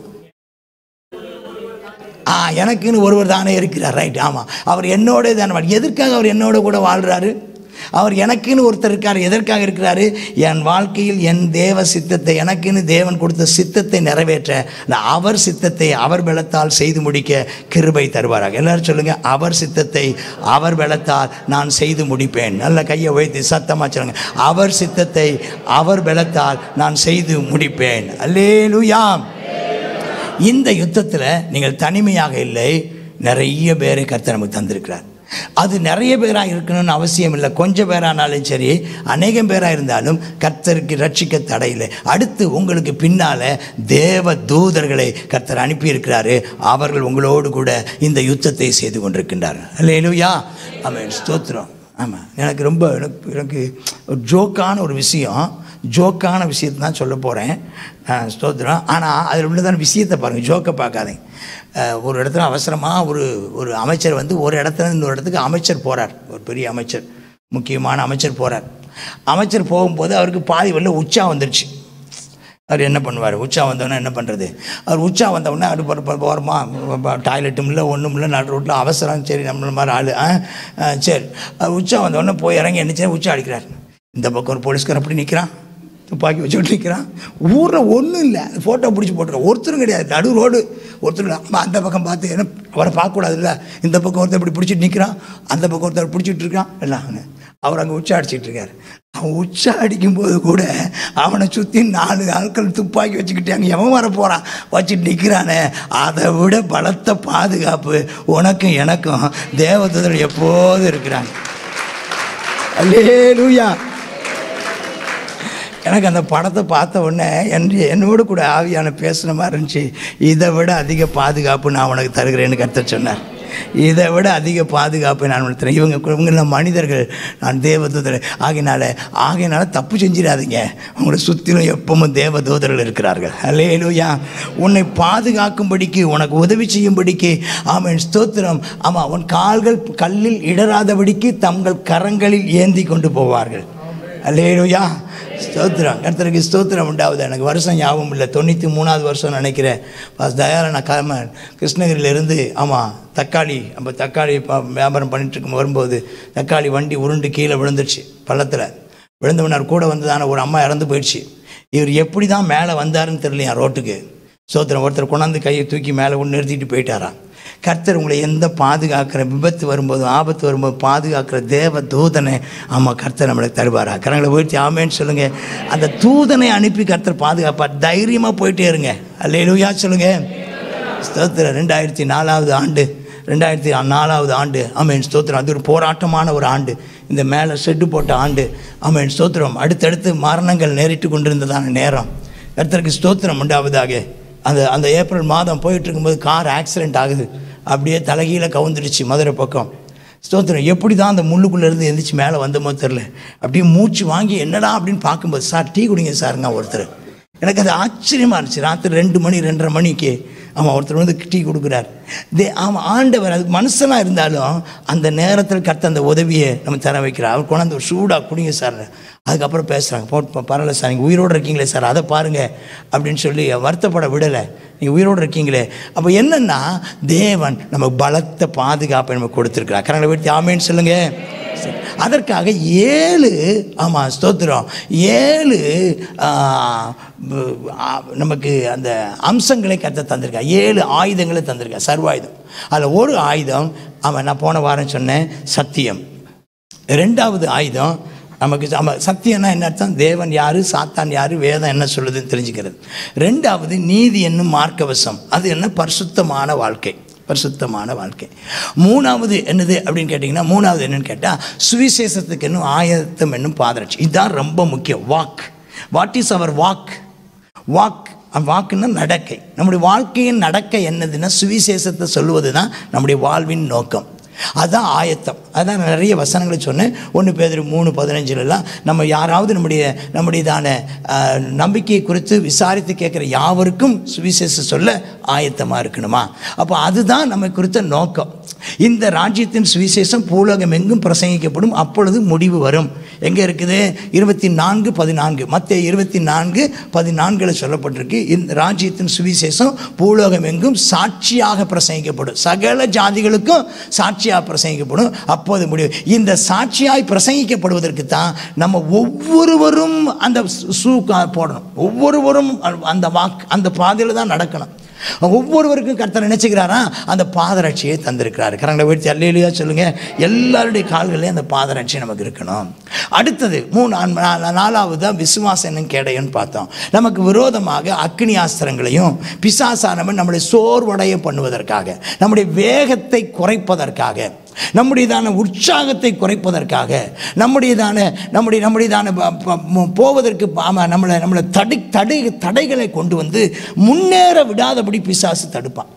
ஆ எனக்குன்னு ஒருவர் தானே இருக்கிறார் ரைட் ஆமாம் அவர் என்னோட தானே எதற்காக அவர் என்னோட கூட வாழ்கிறாரு அவர் எனக்குன்னு ஒருத்தர் இருக்கார் எதற்காக இருக்கிறாரு என் வாழ்க்கையில் என் தேவ சித்தத்தை எனக்குன்னு தேவன் கொடுத்த சித்தத்தை நிறைவேற்ற நான் அவர் சித்தத்தை அவர் பலத்தால் செய்து முடிக்க கிருபை தருவாராக எல்லாரும் சொல்லுங்க அவர் சித்தத்தை அவர் பலத்தால் நான் செய்து முடிப்பேன் நல்ல கையை உயர்த்தி சத்தமாக சொல்லுங்க அவர் சித்தத்தை அவர் பலத்தால் நான் செய்து முடிப்பேன் அல்லேலூயாம் இந்த யுத்தத்தில் நீங்கள் தனிமையாக இல்லை நிறைய பேரை கர்த்தர் நமக்கு தந்திருக்கிறார் அது நிறைய பேராக இருக்கணும்னு அவசியம் இல்லை கொஞ்சம் பேரானாலும் சரி அநேகம் பேராக இருந்தாலும் கர்த்தருக்கு ரட்சிக்க தடையில்லை அடுத்து உங்களுக்கு பின்னால் தேவ தூதர்களை கர்த்தர் அனுப்பியிருக்கிறாரு அவர்கள் உங்களோடு கூட இந்த யுத்தத்தை செய்து கொண்டிருக்கின்றார் அல்லேலூயா ஆமென் ஸ்தோத்திரம் ஆமாம் எனக்கு ரொம்ப எனக்கு எனக்கு ஒரு ஜோக்கான ஒரு விஷயம் ஜோக்கான விஷயத்தை தான் சொல்ல போகிறேன் ஸ்தோத்திரம் ஆனால் அதில் உள்ளதான விஷயத்தை பாருங்கள் ஜோக்கை பார்க்காதீங்க அஹ், ஒரு இடத்துல அவசரமாக ஒரு ஒரு அமைச்சர் வந்து ஒரு இடத்துல இருந்து இன்னொரு இடத்துக்கு அமைச்சர் போகிறார் ஒரு பெரிய அமைச்சர் முக்கியமான அமைச்சர் போகிறார் அமைச்சர் போகும்போது அவருக்கு பாதி வெளில உச்சா வந்துருச்சு அவர் என்ன பண்ணுவார் உச்சா வந்தோடனே என்ன பண்ணுறது அவர் உச்சா வந்தவுடனே அது போகிறோமா டாய்லெட்டும் இல்லை ஒன்றும் இல்லை நடு ரோட்டில் அவசரம் சரி நம்மள மாதிரி ஆள் ஆ ஆ, சரி அவர் உச்சா வந்தவுடனே போய் இறங்கி என்ன செய்ய உச்சா அடிக்கிறார் இந்த பக்கம் ஒரு போலீஸ்கார் அப்படி நிற்கிறான் துப்பாக்கி வச்சுக்கிட்டு நிற்கிறான் ஊரில் ஒன்றும் இல்லை ஃபோட்டோ பிடிச்சி போட்டுருக்கோம் ஒருத்தரும் கிடையாது நடு ரோடு ஒருத்தர் இல்லை. ஆமா, அந்த பக்கம் பார்த்து என்ன அவரை பார்க்கக்கூடாதுல்ல இந்த பக்கம் ஒருத்தர் இப்படி பிடிச்சிட்டு நிற்கிறான் அந்த பக்கம் ஒருத்தர் பிடிச்சிட்டு இருக்கான் எல்லாம் அவர் அங்கே உச்சா அடிச்சிட்டு இருக்காரு அவன் உச்சா அடிக்கும்போது கூட அவனை சுற்றி நாலு ஆட்கள் துப்பாக்கி வச்சுக்கிட்டு அங்கே எவன் வர போகிறான் வச்சுட்டு நிற்கிறானே அதை விட பலத்த பாதுகாப்பு உனக்கும் எனக்கும் தேவதூதர் எப்போதும் இருக்கிறாங்க அல்லேலூயா எனக்கு அந்த படத்தை பார்த்த உடனே என் என்னோடு கூட ஆவியான பேசுன மாதிரி இருந்துச்சு இதை விட அதிக பாதுகாப்பு நான் உனக்கு தருகிறேன்னு கருத்து சொன்னார் இதை விட அதிக பாதுகாப்பு நான் உனக்கு தரேன் இவங்க இவங்க மனிதர்கள் நான் தேவதூதர் ஆகினால ஆகையினால தப்பு செஞ்சிடாதீங்க உங்களை சுற்றிலும் எப்பவும் தேவதூதர்கள் இருக்கிறார்கள் அல்லேலூயா உன்னை பாதுகாக்கும்படிக்கு உனக்கு உதவி செய்யும்படிக்கு ஆமென் ஸ்தோத்திரம் ஆமாம் உன் கால்கள் கல்லில் இடராதபடிக்கு தங்கள் கரங்களில் ஏந்தி கொண்டு போவார்கள் அல்லேலூயா ஸ்தோத்திரம் கர்த்தருக்கு ஸ்தோத்திரம் உண்டாகுது எனக்கு வருஷம் ஞாபகம் இல்லை தொண்ணூற்றி மூணாவது வருஷம் நினைக்கிறேன் பாஸ் தயாரன காமன் கிருஷ்ணகிரியிலேருந்து ஆமாம் தக்காளி நம்ம தக்காளி ப- வியாபாரம் பண்ணிட்டு இருக்கும் வரும்போது தக்காளி வண்டி உருண்டு கீழே விழுந்துருச்சு பள்ளத்தில் விழுந்தவனார் கூட வந்ததான ஒரு அம்மா இறந்து போயிடுச்சு இவர் எப்படி தான் மேலே வந்தாருன்னு தெரியலையா ரோட்டுக்கு சோத்திரம் ஒருத்தர் கொண்டாந்து கையை தூக்கி மேலே ஒன்று நிறுத்திட்டு போயிட்டாராம் கர்த்தர் உங்களை எந்த பாதுகாக்கிற விபத்து வரும்போது ஆபத்து வரும்போது பாதுகாக்கிற தேவ தூதனை ஆமாம் கர்த்தர் நம்மளுக்கு தருவாரா கரங்களை உயர்த்தி ஆமேன்னு சொல்லுங்க அந்த தூதனை அனுப்பி கர்த்தர் பாதுகாப்பார் தைரியமாக போயிட்டே இருங்க அல்லேலூயா சொல்லுங்க ஸ்தோத்திரம் ரெண்டாயிரத்தி நாலாவது ஆண்டு ரெண்டாயிரத்தி நாலாவது ஆண்டு ஆமேன் ஸ்தோத்திரம் அது ஒரு போராட்டமான ஒரு ஆண்டு இந்த மேலே ஷெட்டு போட்ட ஆண்டு ஆமேன் ஸ்தோத்திரம் அடுத்தடுத்து மரணங்கள் நேரிட்டு கொண்டிருந்ததான நேரம் கர்த்தருக்கு ஸ்தோத்திரம் உண்டாவதாக அந்த அந்த ஏப்ரல் மாதம் போயிட்டு இருக்கும்போது கார் ஆக்சிடென்ட் ஆகுது அப்படியே தலைகீழ கவுந்துடுச்சு மதுரை பக்கம் ஸ்தோத்திரம் எப்படி தான் அந்த முள்ளுக்குள்ளே இருந்து எந்திரிச்சு மேலே வந்தமோ தெரில அப்படியே மூச்சு வாங்கி என்னடா அப்படின்னு பார்க்கும்போது சார் டீ குடிங்க சாருங்க ஒருத்தர் எனக்கு அது ஆச்சரியமாக இருந்துச்சு ராத்திரி ரெண்டு மணி ரெண்டரை மணிக்கு ஆமாம் ஒருத்தர் வந்து டீ கொடுக்குறார் தே ஆமாம் ஆண்டவர் அதுக்கு மனுஷனாக இருந்தாலும் அந்த நேரத்தில் கத்த அந்த உதவியை நம்ம தர வைக்கிறார் அவர் கொண்டாந்து ஒரு சூடாக குடிங்க சார் அதுக்கப்புறம் பேசுகிறாங்க போட்டு பரவாயில்ல சார் நீங்கள் உயிரோடு இருக்கீங்களே சார் அதை பாருங்கள் அப்படின்னு சொல்லி வருத்தப்பட விடலை நீங்கள் உயிரோடு இருக்கீங்களே அப்போ என்னென்னா தேவன் நமக்கு பலத்த பாதுகாப்பை நமக்கு கொடுத்துருக்கிறார் கரங்களை வீட்டு ஆமேன்னு சொல்லுங்கள் சரி. அதற்காக ஏழு ஆமாம் ஸ்தோத்திரம் ஏழு ஆ, ப- ஆ, நமக்கு அந்த அம்சங்களை கத்த தந்திருக்கா ஏழு ஆயுதங்களை தந்திருக்கா சர்வாயுதம் அதில் ஒரு ஆயுதம் அவன் நான் போன வாரம் சொன்னேன் சத்தியம் ரெண்டாவது ஆயுதம் நமக்கு நம்ம சத்தியம்னா என்ன அர்த்தம் தேவன் யாரு சாத்தான் யாரு வேதம் என்ன சொல்லுதுன்னு தெரிஞ்சுக்கிறது ரெண்டாவது நீதி என்னும் மார்க்கவசம் அது என்ன பரிசுத்தமான வாழ்க்கை பரிசுத்தமான வாழ்க்கை மூணாவது என்னது அப்படின்னு கேட்டிங்கன்னா மூணாவது என்னன்னு கேட்டால் சுவிசேஷத்துக்கு என்னும் ஆயத்தம் என்னும் பாதரட்சி இதுதான் ரொம்ப முக்கியம் walk what is our walk walk வாக்குன்னா நடக்கை நம்முடைய வாழ்க்கையின் நடக்கை என்னதுன்னா சுவிசேஷத்தை சொல்லுவது தான் நம்முடைய வாழ்வின் நோக்கம் அதுதான் ஆயத்தம் அதான் நான் நிறைய வசனங்களை சொன்னேன் ஒன்று பேர் மூணு பதினஞ்சுலலாம் நம்ம யாராவது நம்முடைய நம்முடையதான ஆஹ், நம்பிக்கையை குறித்து விசாரித்து கேட்குற யாவருக்கும் சுவிசேஷம் சொல்ல ஆயத்தமாக இருக்கணுமா அப்போ அதுதான் நம்ம குறித்த நோக்கம் இந்த ராஜ்யத்தின் சுவிசேஷம் பூலோகம் எங்கும் பிரசங்கிக்கப்படும் அப்பொழுது முடிவு வரும் எங்கே இருக்குது இருபத்தி நான்கு பதினான்கு மற்ற இருபத்தி நான்கு பதினான்கில் சொல்லப்பட்டிருக்கு இந்த ராஜ்யத்தின் சுவிசேஷம் பூலோகம் எங்கும் சாட்சியாக பிரசங்கிக்கப்படும் சகல ஜாதிகளுக்கும் சாட்சியாக பிரசங்கிக்கப்படும் அப்போது முடிவு இந்த சாட்சியாய் பிரசங்கிக்கப்படுவதற்கு தான் நம்ம ஒவ்வொருவரும் அந்த ஷூ போடணும் ஒவ்வொருவரும் அந்த வாக் அந்த பாதையில் தான் நடக்கணும் ஒவ்வொருவருக்கும் கர்த்தர் நினைச்சுக்கிறாரா அந்த பாதரட்சியை தந்திருக்கிறாரு கரங்களை வீழ்த்தி அல்லையிலையா சொல்லுங்க எல்லாருடைய கால்களையும் அந்த பாதரட்சி நமக்கு இருக்கணும் அடுத்தது மூணு நா- நாலாவது தான் விசுவாசம் என்னும் கேடையன்னு பார்த்தோம் நமக்கு விரோதமாக அக்னி ஆஸ்திரங்களையும் பிசாசானவன் நம்மளை சோர்வடைய பண்ணுவதற்காக நம்முடைய வேகத்தை குறைப்பதற்காக நம்முடையதான உற்சாகத்தை குறைப்பதற்காக நம்முடையதான நம்முடைய நம்முடையதான ப- ப- மு- போவதற்கு ஆமாம் நம்மளை நம்மளை தடை தடை தடைகளை கொண்டு வந்து முன்னேற விடாதபடி பிசாசு தடுப்பான்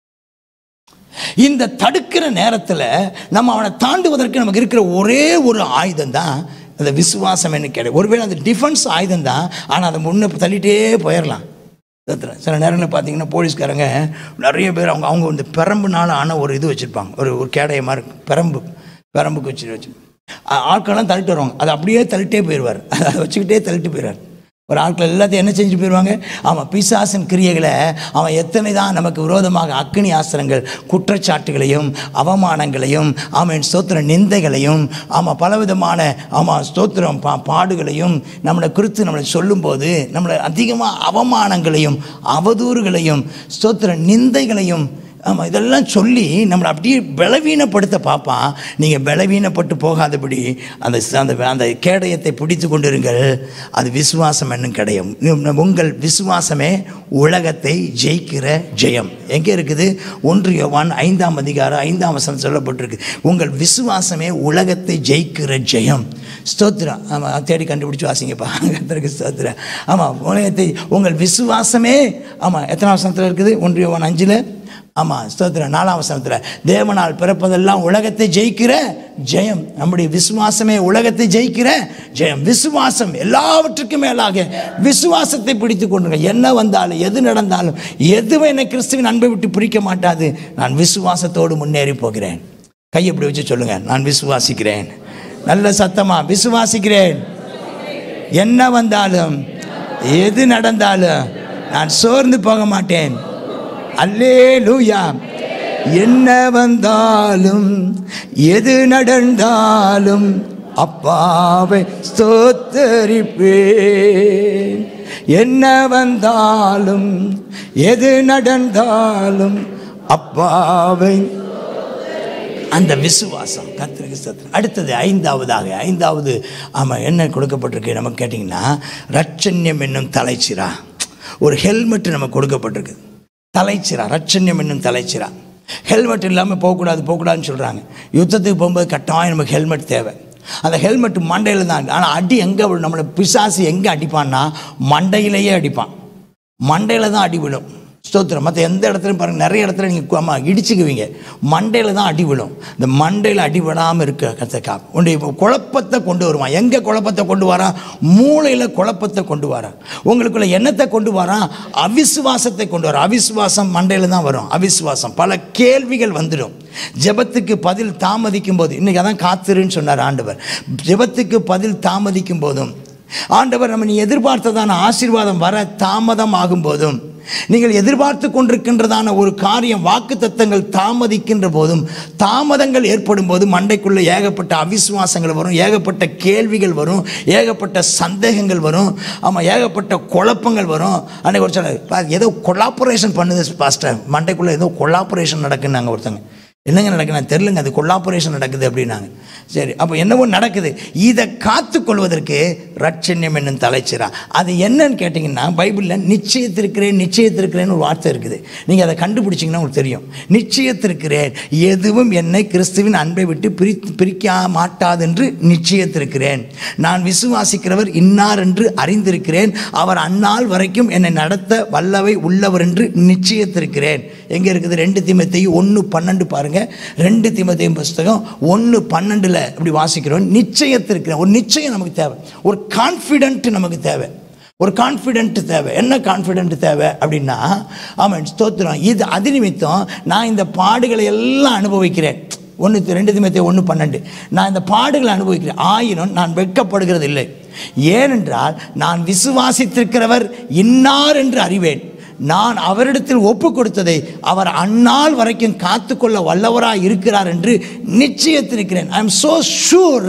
இந்த தடுக்கிற நேரத்தில் நம்ம அவனை தாண்டுவதற்கு நமக்கு இருக்கிற ஒரே ஒரு ஆயுதம் தான் அந்த விசுவாசம் என்ன கிடையாது ஒருவேளை அந்த டிஃபென்ஸ் ஆயுதம் தான் ஆனால் அதை முன்ன தள்ளிட்டே போயிடலாம் சத்திரம். சில நேரங்களில் பார்த்தீங்கன்னா போலீஸ்காரங்க நிறைய பேர் அவங்க அவங்க இந்த பெரம்புனால ஆன ஒரு இது வச்சுருப்பாங்க ஒரு ஒரு கேடைய மாதிரி பெரம்பு பெரம்புக்கு வச்சு வச்சு ஆ- ஆட்களெல்லாம் தள்ளிட்டு வருவாங்க அதை அப்படியே தள்ளிட்டே போயிடுவார் அதை வச்சுக்கிட்டே தள்ளிட்டு போயிடுவார் ஒரு ஆட்கள் எல்லாத்தையும் என்ன செஞ்சு போயிடுவாங்க அவன் பிசாசின் கிரியைகளை அவன் எத்தனை தான் நமக்கு விரோதமாக அக்னி ஆசிரங்கள் குற்றச்சாட்டுகளையும் அவமானங்களையும் அவன் ஸ்தோத்திர நிந்தைகளையும் ஆமாம் பலவிதமான ஆமாம் ஸ்தோத்திரம் பா பாடுகளையும் நம்மளை குறித்து நம்மளை சொல்லும்போது நம்மளை அதிகமாக அவமானங்களையும் அவதூறுகளையும் ஸ்தோத்திர நிந்தைகளையும் ஆமாம் இதெல்லாம் சொல்லி நம்மளை அப்படியே பலவீனப்படுத்த பார்ப்பான் நீங்கள் பலவீனப்பட்டு போகாதபடி அந்த அந்த அந்த கேடயத்தை பிடித்து கொண்டிருங்கள் அது விசுவாசம் என்னும் கடையம் உங்கள் விசுவாசமே உலகத்தை ஜெயிக்கிற ஜெயம் எங்கே இருக்குது ஒன்று யோவான் ஐந்தாம் அதிகாரம் ஐந்தாம் வசனம் சொல்லப்பட்டிருக்கு உங்கள் விசுவாசமே உலகத்தை ஜெயிக்கிற ஜெயம் ஸ்தோத்திரம் ஆமாம் தேடி கண்டுபிடிச்சு வாசிங்கப்பா கர்த்தருக்கு ஸ்தோத்திரம் ஆமாம் உலகத்தை உங்கள் விசுவாசமே ஆமாம் எத்தனை வசனத்தில் இருக்குது ஒன்று யோவான் அஞ்சில் ஆமாம் ஸ்தோத்திரம் நாலாம் வசனத்தில் தேவனால் பிறப்பதெல்லாம் உலகத்தை ஜெயிக்கிற ஜெயம் நம்முடைய விசுவாசமே உலகத்தை ஜெயிக்கிற ஜெயம் விசுவாசம் எல்லாவற்றுக்கும் மேலாக விசுவாசத்தை பிடித்து கொண்டுங்க என்ன வந்தாலும் எது நடந்தாலும் எதுவும் என்னை கிறிஸ்துவின் அன்பை விட்டு பிரிக்க மாட்டாது நான் விசுவாசத்தோடு முன்னேறி போகிறேன் கையை இப்படி வச்சு சொல்லுங்க நான் விசுவாசிக்கிறேன் நல்ல சத்தமா விசுவாசிக்கிறேன் என்ன வந்தாலும் எது நடந்தாலும் நான் சோர்ந்து போக மாட்டேன் அல்லேலூயா என்ன வந்தாலும் எது நடந்தாலும் அப்பாவை ஸ்தோத்தரிப்பேன் என்ன வந்தாலும் எது நடந்தாலும் அப்பாவை அந்த விசுவாசம் கத்திரிக்கு சத்திரம் அடுத்தது ஐந்தாவதாக ஐந்தாவது ஆமாம் என்ன கொடுக்கப்பட்டிருக்கு நமக்கு கேட்டிங்கன்னா ரட்சண்யம் என்னும் தலைச்சிரா ஒரு ஹெல்மெட் நமக்கு கொடுக்கப்பட்டிருக்கு தலைச்சிரா ரட்சண்யம் என்னும் தலைச்சிரா ஹெல்மெட் இல்லாமல் போகக்கூடாது போகக்கூடாதுன்னு சொல்கிறாங்க யுத்தத்துக்கு போகும்போது கட்டாயம் நமக்கு ஹெல்மெட் தேவை அந்த ஹெல்மெட் மண்டையில் தான் ஆனால் அடி எங்கே விழும் நம்மளை பிசாசு எங்கே அடிப்பான்னா மண்டையிலேயே அடிப்பான் மண்டையில் தான் அடி விழும் ஸ்தோத்திரம் மற்ற எந்த இடத்துலையும் பாருங்கள் நிறைய இடத்துல நீங்கள் ஆமாம் இடிச்சுக்குவீங்க மண்டையில் தான் அடி விழும் இந்த மண்டையில் அடி விடாமல் இருக்க கத்தக்கா உன்னுடைய குழப்பத்தை கொண்டு வருவான் எங்கே குழப்பத்தை கொண்டு வரான் மூளையில் குழப்பத்தை கொண்டு வரான் உங்களுக்குள்ள எண்ணத்தை கொண்டு வரான் அவிசுவாசத்தை கொண்டு வரான் அவிசுவாசம் மண்டையில் தான் வரும் அவிசுவாசம் பல கேள்விகள் வந்துடும் ஜெபத்துக்கு பதில் தாமதிக்கும் போது இன்றைக்கி அதான் காத்திருன்னு சொன்னார் ஆண்டவர் ஜெபத்துக்கு பதில் தாமதிக்கும் போதும் ஆண்டவர் நம்ம நீ எதிர்பார்த்ததான ஆசீர்வாதம் வர தாமதம் ஆகும் போதும் நீங்கள் எதிர்பார்த்து கொண்டிருக்கின்றதான ஒரு காரியம் வாக்கு தத்தங்கள் தாமதிக்கின்ற போதும் தாமதங்கள் ஏற்படும் போது மண்டைக்குள்ள ஏகப்பட்ட அவிசுவாசங்கள் வரும் ஏகப்பட்ட கேள்விகள் வரும் ஏகப்பட்ட சந்தேகங்கள் வரும் ஆமாம் ஏகப்பட்ட குழப்பங்கள் வரும் அன்னைக்கு ஒரு சொல்ல ஏதோ கொலாபரேஷன் பண்ணுது பாஸ்டர் மண்டைக்குள்ளே ஏதோ கொலாபரேஷன் நடக்குன்னு நாங்கள் ஒருத்தங்க என்னங்க நடக்குது நான் தெரிலங்க அது கொல்லாபரேஷன் நடக்குது அப்படின்னாங்க சரி அப்போ என்னவோ நடக்குது இதை காத்துக்கொள்வதற்கு ரட்சண்யம் என்னும் தலைச்சிரா அது என்னன்னு கேட்டிங்கன்னா பைபிளில் நிச்சயத்திருக்கிறேன் நிச்சயத்திருக்கிறேன்னு ஒரு வார்த்தை இருக்குது நீங்கள் அதை கண்டுபிடிச்சிங்கன்னா உங்களுக்கு தெரியும் நிச்சயத்திருக்கிறேன் எதுவும் என்னை கிறிஸ்துவின் அன்பை விட்டு பிரி பிரிக்க மாட்டாதென்று நிச்சயத்திருக்கிறேன் நான் விசுவாசிக்கிறவர் இன்னார் என்று அறிந்திருக்கிறேன் அவர் அந்நாள் வரைக்கும் என்னை நடத்த வல்லவை உள்ளவர் என்று நிச்சயத்திருக்கிறேன் எங்கே இருக்குது ரெண்டு திமத்தையும் ஒன்று பன்னெண்டு பாருங்க ரெண்டு திமத்தையும் புஸ்தகம் ஒன்று பன்னெண்டில் இப்படி வாசிக்கிறோம் நிச்சயத்திருக்கிறேன் ஒரு நிச்சயம் நமக்கு தேவை ஒரு கான்ஃபிடென்ட் நமக்கு தேவை ஒரு கான்ஃபிடென்ட் தேவை என்ன கான்ஃபிடென்ட் தேவை அப்படின்னா ஆமாம் ஸ்தோத்திரம் இது அது நிமித்தம் நான் இந்த பாடுகளை எல்லாம் அனுபவிக்கிறேன் ஒன்று ரெண்டு திமத்தை ஒன்று பன்னெண்டு நான் இந்த பாடுகளை அனுபவிக்கிறேன் ஆயினும் நான் வெட்கப்படுகிறது இல்லை ஏனென்றால் நான் விசுவாசித்திருக்கிறவர் இன்னார் என்று அறிவேன் நான் அவரிடத்தில் ஒப்பு கொடுத்ததை அவர் அந்நாள் வரைக்கும் காத்துக்கொள்ள வல்லவராய் இருக்கிறார் என்று நிச்சயத்திருக்கிறேன் I am so sure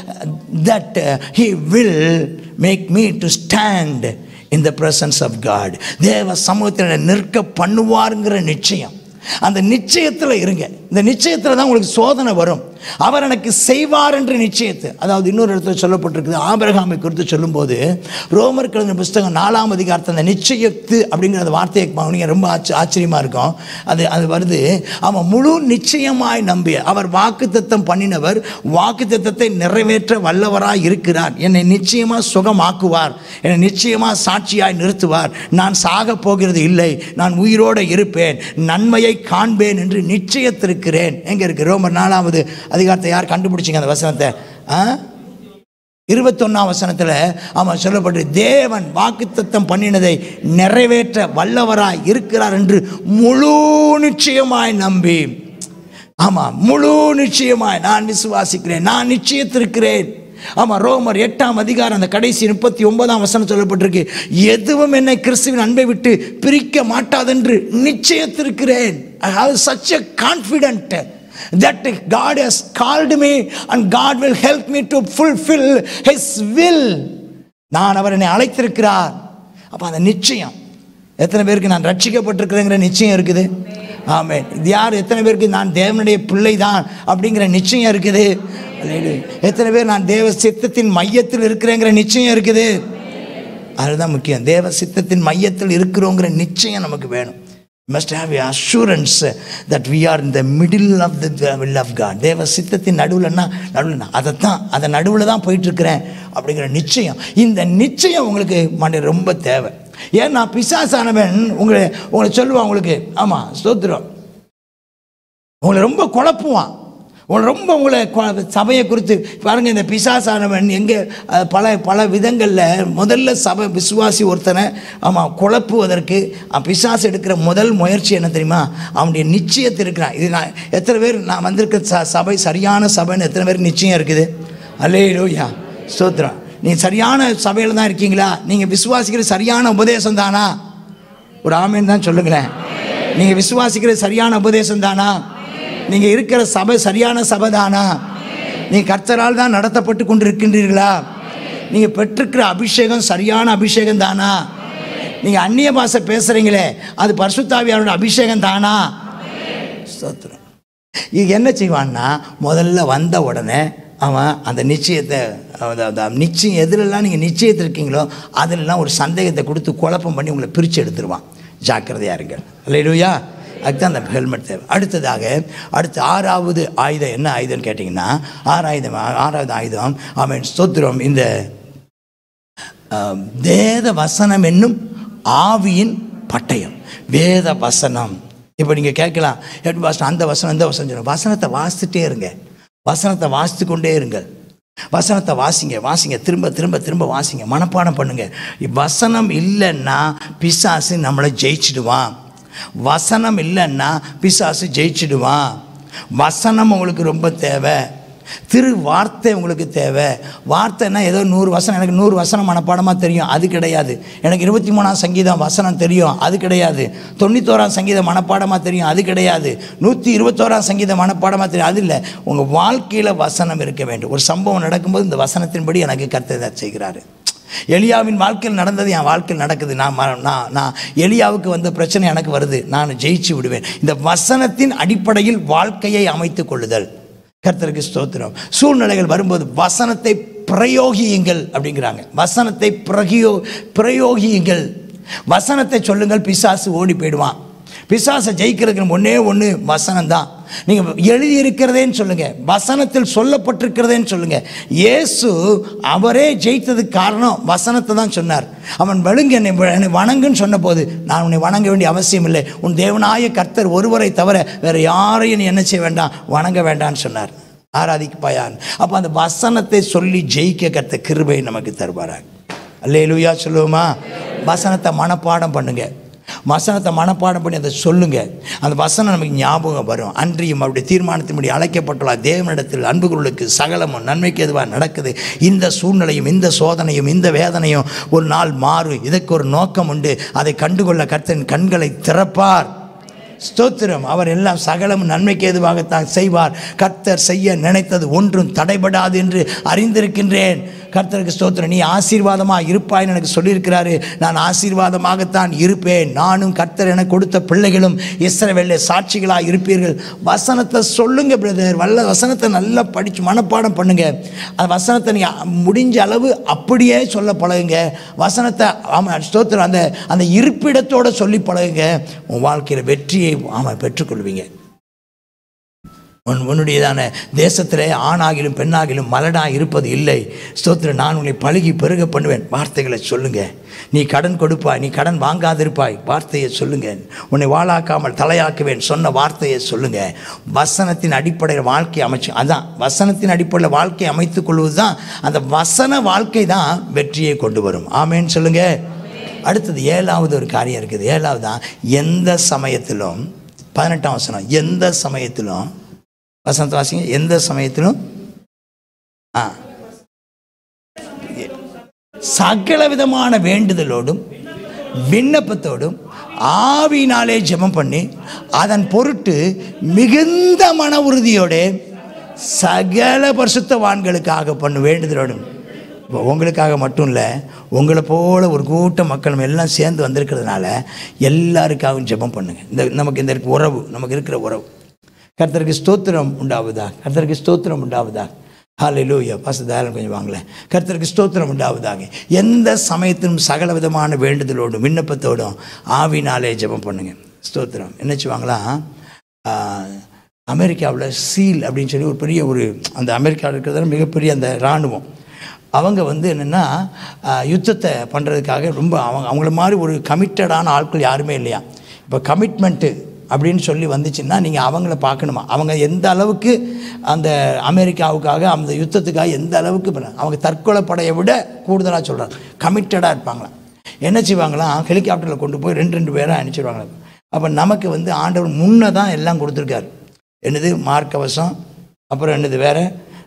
that uh, he will make me to stand in the presence of God தேவ சமூகத்தில் நிற்க பண்ணுவாருங்கிற நிச்சயம் அந்த நிச்சயத்தில் இருங்க இந்த நிச்சயத்தில் தான் உங்களுக்கு சோதனை வரும் அவர் எனக்கு செய்வார் என்று நிச்சயத்து அதாவது இன்னொரு இடத்துல சொல்லப்பட்டிருக்குது ஆபிரகாமை குறித்து சொல்லும்போது ரோமர் கலந்த புஸ்தகம் நாலாம் அதிகாரத்தில் அந்த நிச்சயத்து அப்படிங்கிற அந்த வார்த்தையை கவனிங்க ரொம்ப ஆச்ச ஆச்சரியமாக இருக்கும் அது அது வருது அவன் முழு நிச்சயமாய் நம்பிய அவர் வாக்குத்தத்தம் பண்ணினவர் வாக்குத்தத்தத்தை நிறைவேற்ற வல்லவராய் இருக்கிறார் என்னை நிச்சயமாக சுகமாக்குவார் என்னை நிச்சயமாக சாட்சியாய் நிறுத்துவார் நான் சாக போகிறது இல்லை நான் உயிரோடு இருப்பேன் நன்மையை காண்பேன் என்று நிச்சயத்திருக்கிறேன் எங்கே இருக்கு ரோமர் நாலாவது அதிகாரத்தை யார் கண்டுபிடிச்சிங்க அந்த வசனத்தை ஆ இருபத்தொன்னாம் வசனத்தில் அவன் சொல்லப்பட்டு தேவன் வாக்குத்தத்தம் பண்ணினதை நிறைவேற்ற வல்லவராய் இருக்கிறார் என்று முழு நிச்சயமாய் நம்பி ஆமாம் முழு நிச்சயமாய் நான் விசுவாசிக்கிறேன் நான் நிச்சயத்திருக்கிறேன் ஆமாம் ரோமர் எட்டாம் அதிகாரம் அந்த கடைசி முப்பத்தி ஒன்பதாம் வசனம் சொல்லப்பட்டிருக்கு எதுவும் என்னை கிறிஸ்துவின் அன்பை விட்டு பிரிக்க மாட்டாதென்று நிச்சயத்திருக்கிறேன் I have such a confident that God has called me and God will help me to fulfill His will. நான் அவர் என்னை அழைத்திருக்கிறார் அப்போ அந்த நிச்சயம் எத்தனை பேருக்கு நான் ரட்சிக்கப்பட்டிருக்கிறேங்கிற நிச்சயம் இருக்குது ஆமென் இது யார் எத்தனை பேருக்கு நான் தேவனுடைய பிள்ளை தான் அப்படிங்கிற நிச்சயம் இருக்குது Hallelujah. எத்தனை பேர் நான் தேவ சித்தத்தின் மையத்தில் இருக்கிறேங்கிற நிச்சயம் இருக்குது அதுதான் முக்கியம் தேவ சித்தத்தின் மையத்தில் இருக்கிறோங்கிற நிச்சயம் நமக்கு வேணும் must have a assurance that we are in the middle of the will of God தேவ சித்தத்தின் நடுவில்னா நடுவில் அதைத்தான் அதை நடுவில் தான் போயிட்டு இருக்கிறேன் அப்படிங்கிற நிச்சயம் இந்த நிச்சயம் உங்களுக்கு மன ரொம்ப தேவை ஏன்னா பிசாசானவன் உங்களை உங்களை சொல்லுவான் உங்களுக்கு ஆமாம் ஸ்தோத்திரம் உங்களை ரொம்ப குழப்புவான் உங்களை ரொம்ப உங்களை கொ- சபையை குறித்து பாருங்கள் இந்த பிசாசானவன் எங்கே அஹ், பல பல விதங்களில் முதல்ல சபை விசுவாசி ஒருத்தனை ஆமாம் குழப்புவதற்கு அஹ், பிசாசு எடுக்கிற முதல் முயற்சி என்ன தெரியுமா அவனுடைய நிச்சயத்தை இருக்கிறான் இது நான் எத்தனை பேர் நான் வந்திருக்க ச சபை சரியான சபைன்னு எத்தனை பேருக்கு நிச்சயம் இருக்குது அல்லே லோயா ஸ்தோத்திரம் நீங்கள் சரியான சபையில் தான் இருக்கீங்களா நீங்கள் விசுவாசிக்கிற சரியான உபதேசம் தானா ஒரு ஆமேன்னு தான் சொல்லுங்களேன் நீங்கள் விசுவாசிக்கிறது சரியான உபதேசம் தானா நீங்கள் இருக்கிற சபை சரியான சபை தானா நீங்கள் கர்த்தரால் தான் நடத்தப்பட்டு கொண்டு இருக்கின்றீர்களா நீங்கள் பெற்றிருக்கிற அபிஷேகம் சரியான அபிஷேகம் தானா நீங்கள் அந்நிய பாஷை பேசுகிறீங்களே அது பரிசுத்தாவியாரோட அபிஷேகம் தானா ஸ்தோத்திரம் இது என்ன செய்வான்னா முதல்ல வந்த உடனே அவன் அந்த நிச்சயத்தை அந்த- அந்த நிச்சயம் எதுலெல்லாம் நீங்கள் நிச்சயத்தில் இருக்கீங்களோ அதிலெல்லாம் ஒரு சந்தேகத்தை கொடுத்து குழப்பம் பண்ணி உங்களை பிரித்து எடுத்துருவான் ஜாக்கிரதையாக இருங்க இல்லையா அதுதான் அந்த ஹெல்மெட் தேவை அடுத்ததாக அடுத்த ஆறாவது ஆயுதம் என்ன ஆயுதம்னு கேட்டிங்கன்னா ஆறாயுதம் ஆறாவது ஆயுதம் அவன் ஸ்தோத்திரம் இந்த ஆம், வேத வசனம் என்னும் ஆவியின் பட்டயம் வேத வசனம் இப்போ நீங்கள் கேட்கலாம் ஹெட் பாஸ்டர் அந்த வசனம் இந்த வசனம் சொல்லுங்க வசனத்தை வாசித்துட்டே இருங்க வசனத்தை வாசித்து கொண்டே இருங்க வசனத்தை வாசிங்க வாசிங்க திரும்ப திரும்ப திரும்ப வாசிங்க மனப்பாடம் பண்ணுங்க வசனம் இல்லைன்னா பிசாசு நம்மளை ஜெயிச்சிடுவான் வசனம் இல்லைன்னா பிசாசு ஜெயிச்சிடுவான் வசனம் உங்களுக்கு ரொம்ப தேவை திரு வார்த்தை உங்களுக்கு தேவை வார்த்தைன்னா ஏதோ நூறு வசனம் எனக்கு நூறு வசனம் மனப்பாடமாக தெரியும் அது கிடையாது எனக்கு இருபத்தி மூணாம் சங்கீதம் வசனம் தெரியும் அது கிடையாது தொண்ணூத்தோராம் சங்கீதம் மனப்பாடமாக தெரியும் அது கிடையாது நூற்றி இருபத்தோராம் சங்கீதம் மனப்பாடமாக தெரியும் அது இல்லை உங்கள் வாழ்க்கையில் வசனம் இருக்க வேண்டும் ஒரு சம்பவம் நடக்கும்போது இந்த வசனத்தின்படி எனக்கு கர்த்தர் இதை செய்கிறாரு எலியாவின் வாழ்க்கையில் நடந்தது என் வாழ்க்கையில் நடக்குது நான் ம- நான் நான் எலியாவுக்கு வந்த பிரச்சனை எனக்கு வருது நான் ஜெயிச்சு விடுவேன் இந்த வசனத்தின் அடிப்படையில் வாழ்க்கையை அமைத்துக் கொள்ளுதல் கர்த்தருக்கு ஸ்தோத்திரம் சூழ்நிலைகள் வரும்போது வசனத்தை பிரயோகியுங்கள் அப்படிங்கிறாங்க வசனத்தை பிரகியோ பிரயோகியுங்கள் வசனத்தை சொல்லுங்கள் பிசாசு ஓடி போயிடுவான் பிசாசை ஜெயிக்கிறதுக்கு ஒன்றே ஒன்று வசனம் தான் நீங்கள் எழுதியிருக்கிறதேன்னு சொல்லுங்கள் வசனத்தில் சொல்லப்பட்டிருக்கிறதேன்னு சொல்லுங்கள் இயேசு அவரே ஜெயித்ததுக்கு காரணம் வசனத்தை தான் சொன்னார் அவன் வெளுங்க என்னை வ- என்னை வணங்குன்னு சொன்னபோது நான் உன்னை வணங்க வேண்டிய அவசியம் இல்லை உன் தேவனாய கர்த்தர் ஒருவரை தவிர வேறு யாரையும் நீ என்ன செய்ய வேண்டாம் வணங்க வேண்டாம்னு சொன்னார் ஆராதிப்பாயான் அப்போ அந்த வசனத்தை சொல்லி ஜெயிக்க கர்த்த கிருபை நமக்கு தருவாராங்க அல்லேலூயா சொல்லுவோமா வசனத்தை மனப்பாடம் பண்ணுங்க வசனத்தை மனப்பாடம் பண்ணி அதை சொல்லுங்க அந்த வசனம் நமக்கு ஞாபகம் வரும் அன்றியும் அவருடைய தீர்மானத்தின்படி அழைக்கப்பட்டுள்ளார் தேவனிடத்தில் அன்புகளுக்கு சகலமும் நன்மைக்கு எதுவாக நடக்குது இந்த சூழ்நிலையும் இந்த சோதனையும் இந்த வேதனையும் ஒரு நாள் மாறும் இதற்கு ஒரு நோக்கம் உண்டு அதை கண்டுகொள்ள கர்த்தன் கண்களை திறப்பார் ஸ்தோத்திரம் அவர் எல்லாம் சகலம் நன்மைக்கு ஏதுவாகத்தான் செய்வார் கர்த்தர் செய்ய நினைத்தது ஒன்றும் தடைபடாது என்று அறிந்திருக்கின்றேன் கர்த்தருக்கு ஸ்தோத்திரம் நீ ஆசீர்வாதமாக இருப்பாய்ன்னு எனக்கு சொல்லியிருக்கிறாரு நான் ஆசீர்வாதமாகத்தான் இருப்பேன் நானும் கர்த்தர் எனக்கு கொடுத்த பிள்ளைகளும் இஸ்ரவேலில் சாட்சிகளாக இருப்பீர்கள் வசனத்தை சொல்லுங்க பிரதர் வல்ல வசனத்தை நல்லா படித்து மனப்பாடம் பண்ணுங்க அந்த வசனத்தை நீ முடிஞ்ச அளவு அப்படியே சொல்ல பழகுங்க வசனத்தை ஆமாம் ஸ்தோத்திரம் அந்த அந்த இருப்பிடத்தோட சொல்லி பழகுங்க உன் வாழ்க்கையில் வெற்றியை ஆமாம் பெற்றுக்கொள்வீங்க உன் உன்னுடையதான தேசத்திலே ஆணாகிலும் பெண்ணாகிலும் மலடாக இருப்பது இல்லை ஸ்தோத்திரம் நான் உன்னை பழகி பெருக பண்ணுவேன் வார்த்தைகளை சொல்லுங்க நீ கடன் கொடுப்பாய் நீ கடன் வாங்காதிருப்பாய் வார்த்தையை சொல்லுங்க உன்னை வாழாக்காமல் தலையாக்குவேன் சொன்ன வார்த்தையை சொல்லுங்க வசனத்தின் அடிப்படையில் வாழ்க்கை அமைச்சு அதான் வசனத்தின் அடிப்படையில் வாழ்க்கை அமைத்துக் கொள்வது தான் அந்த வசன வாழ்க்கை தான் வெற்றியை கொண்டு வரும் ஆமேன்னு சொல்லுங்க அடுத்தது ஏழாவது ஒரு காரியம் இருக்குது ஏழாவது தான் எந்த சமயத்திலும் பதினெட்டாம் வசனம் எந்த சமயத்திலும் வசனத்தை வாசிங்க எந்த சமயத்திலும் ஆ சகல விதமான வேண்டுதலோடும் விண்ணப்பத்தோடும் ஆவியினாலே ஜெபம் பண்ணி அதன் பொருட்டு மிகுந்த மன உறுதியோடு சகல பரிசுத்தவான்களுக்காக பண்ணு வேண்டுதலோடும் இப்போ உங்களுக்காக மட்டும் இல்லை உங்களை போல ஒரு கூட்ட மக்கள் நம்ம எல்லாம் சேர்ந்து வந்திருக்கிறதுனால எல்லாருக்காகவும் ஜெபம் பண்ணுங்க இந்த நமக்கு இந்த இருக்க உறவு நமக்கு இருக்கிற உறவு கர்த்தருக்கு ஸ்தோத்திரம் உண்டாவதா கர்த்தருக்கு ஸ்தோத்திரம் உண்டாவதா ஹalleluya பாச தயாரம் கொஞ்சம் வாங்களேன் கர்த்தருக்கு ஸ்தோத்திரம் உண்டாவதாக எந்த சமயத்திலும் சகல விதமான வேண்டுதலோடும் விண்ணப்பத்தோடும் ஆவினாலே ஜெபம் பண்ணுங்க ஸ்தோத்திரம் என்னச்சு வாங்கலாம் அமெரிக்காவில் சீல் அப்படின்னு சொல்லி ஒரு பெரிய ஒரு அந்த அமெரிக்காவில் இருக்கிறதுல மிகப்பெரிய அந்த இராணுவம் அவங்க வந்து என்னென்னா யுத்தத்தை பண்ணுறதுக்காக ரொம்ப அவங்க அவங்கள மாதிரி ஒரு கமிட்டடான ஆட்கள் யாருமே இல்லையா இப்போ கமிட்மெண்ட்டு அப்படின்னு சொல்லி வந்துச்சுன்னா நீங்கள் அவங்கள பார்க்கணுமா அவங்க எந்த அளவுக்கு அந்த அமெரிக்காவுக்காக அந்த யுத்தத்துக்காக எந்த அளவுக்கு பண்ண அவங்க தற்கொலை படையை விட கூடுதலாக சொல்கிறாங்க கமிட்டடாக இருப்பாங்களாம் என்ன செய்வாங்களாம் ஹெலிகாப்டரில் கொண்டு போய் ரெண்டு ரெண்டு பேரை அனுப்பிச்சிடுவாங்க அப்போ நமக்கு வந்து ஆண்டவர் முன்னே தான் எல்லாம் கொடுத்துருக்காரு என்னது மார்க்கவசம் அப்புறம் என்னது வேறு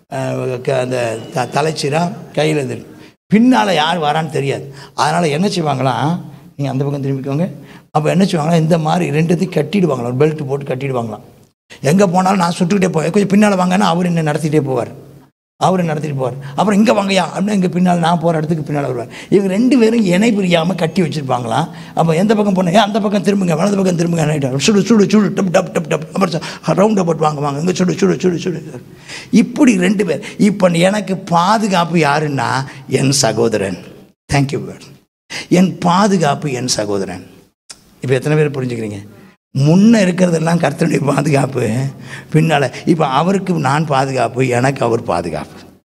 அந்த த தலைச்சீரா கையில் இது பின்னால் யார் வரான்னு தெரியாது அதனால் என்ன செய்வாங்களாம் நீங்கள் அந்த பக்கம் திரும்பிக்கோங்க அப்போ என்ன செய்வாங்களா இந்த மாதிரி ரெண்டுத்தையும் கட்டிடுவாங்களாம் ஒரு பெல்ட் போட்டு கட்டிடுவாங்களாம் எங்கே போனாலும் நான் சுட்டுக்கிட்டே போவேன் கொஞ்சம் பின்னால் வாங்கன்னா அவர் என்ன நடத்திட்டே போவார் அவர் நடத்திட்டு போவார் அப்புறம் இங்கே வாங்கயா அப்படின்னு இங்கே பின்னால் நான் போகிற இடத்துக்கு பின்னால் வருவார் இவங்க ரெண்டு பேரும் இணை பிரியாமல் கட்டி வச்சுருப்பாங்களாம் அப்போ எந்த பக்கம் போனேன் அந்த பக்கம் திரும்புங்க வலது பக்கம் திரும்புங்க நைட்டு சுடு சுடு சுடு டப் டப் டப் டப் அப்புறம் ரவுண்டை போட்டு வாங்க வாங்க இங்கே சுடு சுடு சுடு சுடு இப்படி ரெண்டு பேர் இப்போ எனக்கு பாதுகாப்பு யாருன்னா என் சகோதரன் தேங்க்யூ பேர் என் பாதுகாப்பு என் சகோதரன் இப்போ எத்தனை பேர் புரிஞ்சுக்கிறீங்க முன்ன இருக்கிறதெல்லாம் கர்த்தருடைய பாதுகாப்பு பின்னால் இப்போ அவருக்கு நான் பாதுகாப்பு எனக்கு அவர் பாதுகாப்பு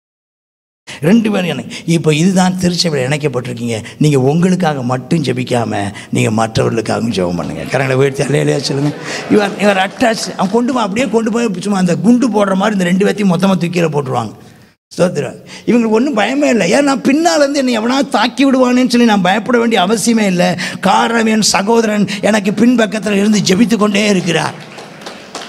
ரெண்டு பேரும் எனக்கு இப்போ இதுதான் திருச்சபையில் இணைக்கப்பட்டிருக்கீங்க நீங்கள் உங்களுக்காக மட்டும் ஜெபிக்காம நீங்கள் மற்றவர்களுக்காகவும் ஜெபம் பண்ணுங்க கரங்களை உயர்த்தி அல்லையா சொல்லுங்க இவர் இவர் அட்டாச் அவன் கொண்டு போய் அப்படியே கொண்டு போய் சும்மா அந்த குண்டு போடுற மாதிரி இந்த ரெண்டு பேர்த்தையும் மொத்தமாக தூக்கில போட்டுருவாங்க ஸ்தோத்திரம் இவங்களுக்கு ஒன்றும் பயமே இல்லை ஏன் நான் பின்னாலேருந்து என்னை எவனா தாக்கி விடுவானேன்னு சொல்லி நான் பயப்பட வேண்டிய அவசியமே இல்லை காரணம் என் சகோதரன் எனக்கு பின்பக்கத்தில் இருந்து ஜெபித்து கொண்டே இருக்கிறார்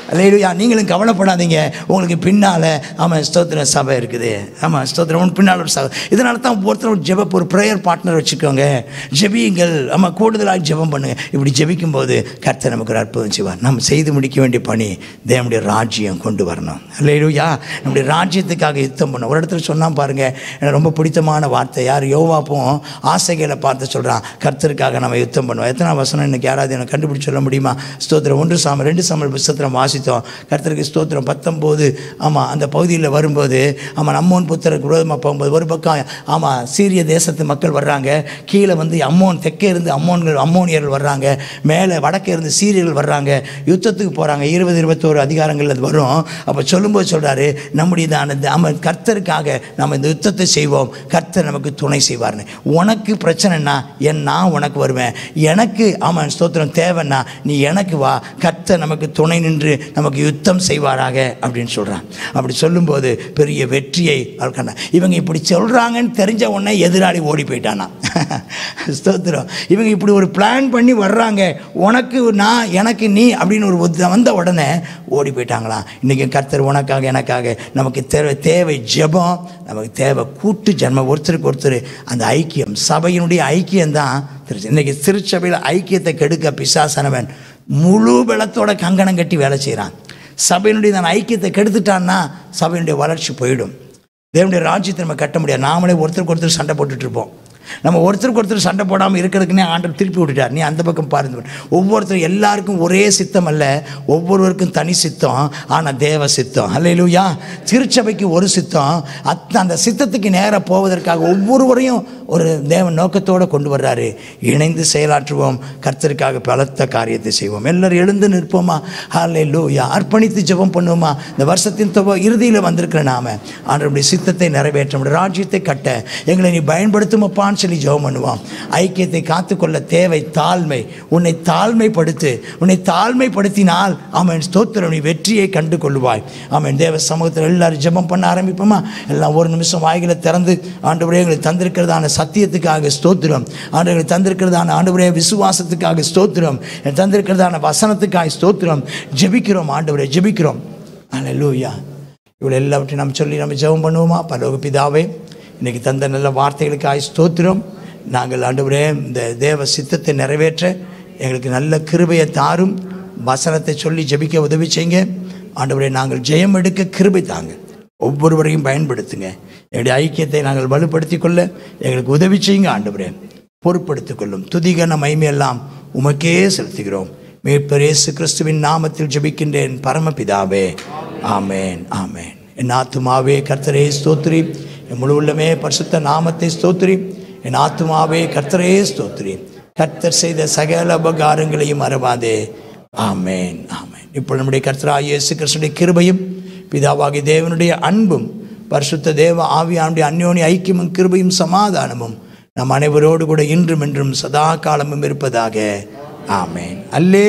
அல்லேலூயா நீங்களும் கவலைப்படாதீங்க உங்களுக்கு பின்னால் ஆமாம் ஸ்தோத்திர சபை இருக்குது ஆமாம் ஸ்தோத்திரம் உன் பின்னால் ஒரு சபை இதனால தான் ஒருத்தர் ஒரு ஜெப ஒரு ப்ரேயர் பார்ட்னர் வச்சுக்கோங்க ஜெபியுங்கள் ஆமாம் கூடுதலாக ஜெபம் பண்ணுங்க இப்படி ஜெபிக்கும் போது கர்த்தர் நமக்கு ஒரு அற்புதம் செய்வார் நம்ம செய்து முடிக்க வேண்டிய பணி தேவனுடைய ராஜ்யம் கொண்டு வரணும் அல்லேலூயா நம்முடைய ராஜ்யத்துக்காக யுத்தம் பண்ணணும் ஒரு இடத்துல சொன்னால் பாருங்க எனக்கு ரொம்ப பிடித்தமான வார்த்தை யார் யோவாப்பும் ஆசைகளை பார்த்து சொல்கிறான் கர்த்தருக்காக நம்ம யுத்தம் பண்ணுவோம் எத்தனை வசனம் இன்னைக்கு யாராவது எனக்கு கண்டுபிடிச்சு சொல்ல முடியுமா ஸ்தோத்திரம் ஒன்று சாமல் ரெண்டு சாமல் புஸ்தகத்தில் வாசித்தோம் கர்த்தருக்கு ஸ்தோத்திரம் பத்தொம்போது ஆமாம் அந்த பகுதியில் வரும்போது ஆமாம் நம்மோன் புத்தருக்கு விரோதமாக போகும்போது ஒரு பக்கம் ஆமாம் சீரிய தேசத்து மக்கள் வர்றாங்க கீழே வந்து அம்மோன் தெற்கே இருந்து அம்மோன்கள் அம்மோனியர்கள் வர்றாங்க மேலே வடக்கே இருந்து சீரியர்கள் வர்றாங்க யுத்தத்துக்கு போகிறாங்க இருபது இருபத்தோரு அதிகாரங்கள் அது வரும் அப்போ சொல்லும்போது சொல்கிறாரு நம்முடைய தான நம்ம கர்த்தருக்காக நம்ம இந்த யுத்தத்தை செய்வோம் கர்த்தர் நமக்கு துணை செய்வார்னு உனக்கு பிரச்சனைனா என் நான் உனக்கு வருவேன் எனக்கு ஆமாம் ஸ்தோத்திரம் தேவைன்னா நீ எனக்கு வா கர்த்தர் நமக்கு துணை நின்று நமக்கு யுத்தம் செய்வாராக அப்படின்னு சொல்கிறான் அப்படி சொல்லும்போது பெரிய வெற்றியை அவர் கண்டான் இவங்க இப்படி சொல்கிறாங்கன்னு தெரிஞ்ச உடனே எதிராளி ஓடி போயிட்டானா ஸ்தோத்திரம் இவங்க இப்படி ஒரு பிளான் பண்ணி வர்றாங்க உனக்கு நான் எனக்கு நீ அப்படின்னு ஒரு ஒத்த- வந்த உடனே ஓடி போயிட்டாங்களாம் இன்றைக்கி கர்த்தர் உனக்காக எனக்காக நமக்கு தேவை தேவை ஜெபம் நமக்கு தேவை கூட்டு ஜென்மம் ஒருத்தருக்கு ஒருத்தர் அந்த ஐக்கியம் சபையினுடைய ஐக்கியம்தான் திரு இன்னைக்கு திருச்சபையில் ஐக்கியத்தை கெடுக்க பிசாசனவன் முழு பலத்தோட கங்கணம் கட்டி வேலை செய்கிறான் சபையினுடைய நான் ஐக்கியத்தை கெடுத்துட்டான்னா சபையினுடைய வளர்ச்சி போயிடும் தேவனுடைய ராஜ்யத்தை நம்ம கட்ட முடியாது நாமளே ஒருத்தருக்கு ஒருத்தர் சண்டை போட்டுட்டு இருப்போம் நம்ம ஒருத்தருக்கு ஒருத்தர் சண்டை போடாமல் இருக்கிறதுக்குனே ஆண்டவர் திருப்பி விட்டுட்டார் நீ அந்த பக்கம் பாருங்க ஒவ்வொருத்தரும் எல்லாருக்கும் ஒரே சித்தம் அல்ல ஒவ்வொருவருக்கும் தனி சித்தம் ஆனால் தேவ சித்தம் அல்லையிலுயா திருச்சபைக்கு ஒரு சித்தம் அத் அந்த சித்தத்துக்கு நேராக போவதற்காக ஒவ்வொருவரையும் ஒரு தேவன் நோக்கத்தோடு கொண்டு வர்றாரு இணைந்து செயலாற்றுவோம் கர்த்தருக்காக பலத்த காரியத்தை செய்வோம் எல்லாரும் எழுந்து நிற்போமா ஹாலே லூயா அர்ப்பணித்து ஜெபம் பண்ணுவோமா இந்த வருஷத்தின் தொகை இறுதியில் வந்திருக்கிற நாம ஆண்டவருடைய சித்தத்தை நிறைவேற்ற நம்முடைய ராஜ்யத்தை கட்ட எங்களை நீ பயன்படுத்துமப்பான்னு சொல்லி ஜெபம் பண்ணுவோம் ஐக்கியத்தை காத்துக்கொள்ள தேவை தாழ்மை உன்னை தாழ்மைப்படுத்து உன்னை தாழ்மைப்படுத்தினால் அவன் ஸ்தோத்திரம் நீ வெற்றியை கண்டு கொள்வாய் அவன் தேவ சமூகத்தில் எல்லாரும் ஜெபம் பண்ண ஆரம்பிப்போமா எல்லாம் ஒரு நிமிஷம் வாய்களை திறந்து ஆண்டவரே எங்களை தந்திருக்கிறதான சத்தியத்துக்காக ஸ்தோத்திரம் ஆண்டவரை தந்திருக்கிறதான ஆண்டவரே விசுவாசத்துக்காக ஸ்தோத்திரம் எனக்கு தந்திருக்கிறதான வசனத்துக்காக ஸ்தோத்திரம் ஜெபிக்கிறோம் ஆண்டவரே ஜெபிக்கிறோம் அல்லேலூயா இவ்வளோ எல்லாவற்றையும் நம்ம சொல்லி நம்ம ஜெபம் பண்ணுவோமா பரலோக பிதாவே இன்னைக்கு தந்த நல்ல வார்த்தைகளுக்காக ஸ்தோத்திரம் நாங்கள் ஆண்டவரே இந்த தேவ சித்தத்தை நிறைவேற்ற எங்களுக்கு நல்ல கிருபையை தாரும் வசனத்தை சொல்லி ஜெபிக்க உதவி செய்யுங்க ஆண்டவரே நாங்கள் ஜெயம் எடுக்க கிருபை தாங்க ஒவ்வொருவரையும் பயன்படுத்துங்க எங்களுடைய ஐக்கியத்தை நாங்கள் வலுப்படுத்திக் கொள்ள எங்களுக்கு உதவி செய்யுங்க ஆண்டவரே பொறுப்படுத்திக் கொள்ளும் துதிகன மகிமையெல்லாம் உமக்கே செலுத்துகிறோம் மீட்பர் இயேசு கிறிஸ்துவின் நாமத்தில் ஜெபிக்கின்றேன் பரமபிதாவே ஆமேன் ஆமேன் என் ஆத்துமாவே கர்த்தரே ஸ்தோத்ரி என் முழு உள்ளமே பரிசுத்த நாமத்தை ஸ்தோத்ரி என் ஆத்துமாவே கர்த்தரே ஸ்தோத்ரி கர்த்தர் செய்த சகல உபகாரங்களையும் மறவாதே ஆமேன் ஆமேன் இப்போ நம்முடைய கர்த்தராகிய இயேசு கிறிஸ்துடைய கிருபையும் பிதாவாகிய தேவனுடைய அன்பும் பரிசுத்த தேவ ஆவியானுடைய அந்யோனி ஐக்கியமும் கிருபையும் சமாதானமும் நம் அனைவரோடு கூட இன்றும் என்றும் சதா காலமும் இருப்பதாக ஆமேன் அல்லே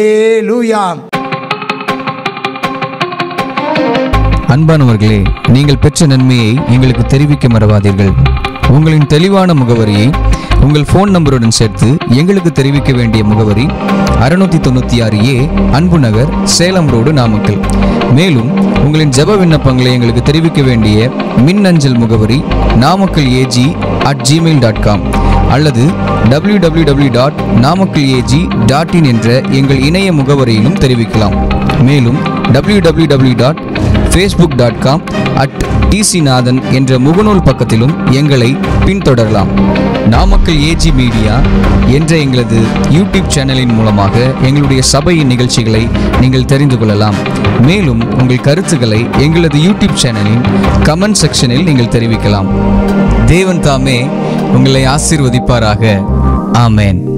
அன்பானவர்களே நீங்கள் பெற்ற நன்மையை எங்களுக்கு தெரிவிக்க மறவாதீர்கள் உங்களின் தெளிவான முகவரியை உங்கள் ஃபோன் நம்பருடன் சேர்த்து எங்களுக்கு தெரிவிக்க வேண்டிய முகவரி அறுநூத்தி தொண்ணூற்றி ஆறு ஏ அன்பு நகர் சேலம் ரோடு நாமக்கல் மேலும் உங்களின் ஜெப விண்ணப்பங்களை எங்களுக்கு தெரிவிக்க வேண்டிய மின்னஞ்சல் முகவரி Namakkal AG at Gmail dot com அல்லது W W W dot Namakkal AG dot in என்ற எங்கள் இணைய முகவரியிலும் தெரிவிக்கலாம் மேலும் W W W dot Facebook dot com at TCNathan என்ற முகநூல் பக்கத்திலும் எங்களை பின்தொடரலாம் நாமக்கல் ஏஜி மீடியா என்ற எங்களது யூடியூப் சேனலின் மூலமாக எங்களுடைய சபையின் நிகழ்ச்சிகளை நீங்கள் தெரிந்து கொள்ளலாம் மேலும் உங்கள் கருத்துக்களை எங்களது யூடியூப் சேனலின் கமெண்ட் செக்ஷனில் நீங்கள் தெரிவிக்கலாம் தேவன் தாமே உங்களை ஆசீர்வதிப்பாராக ஆமேன்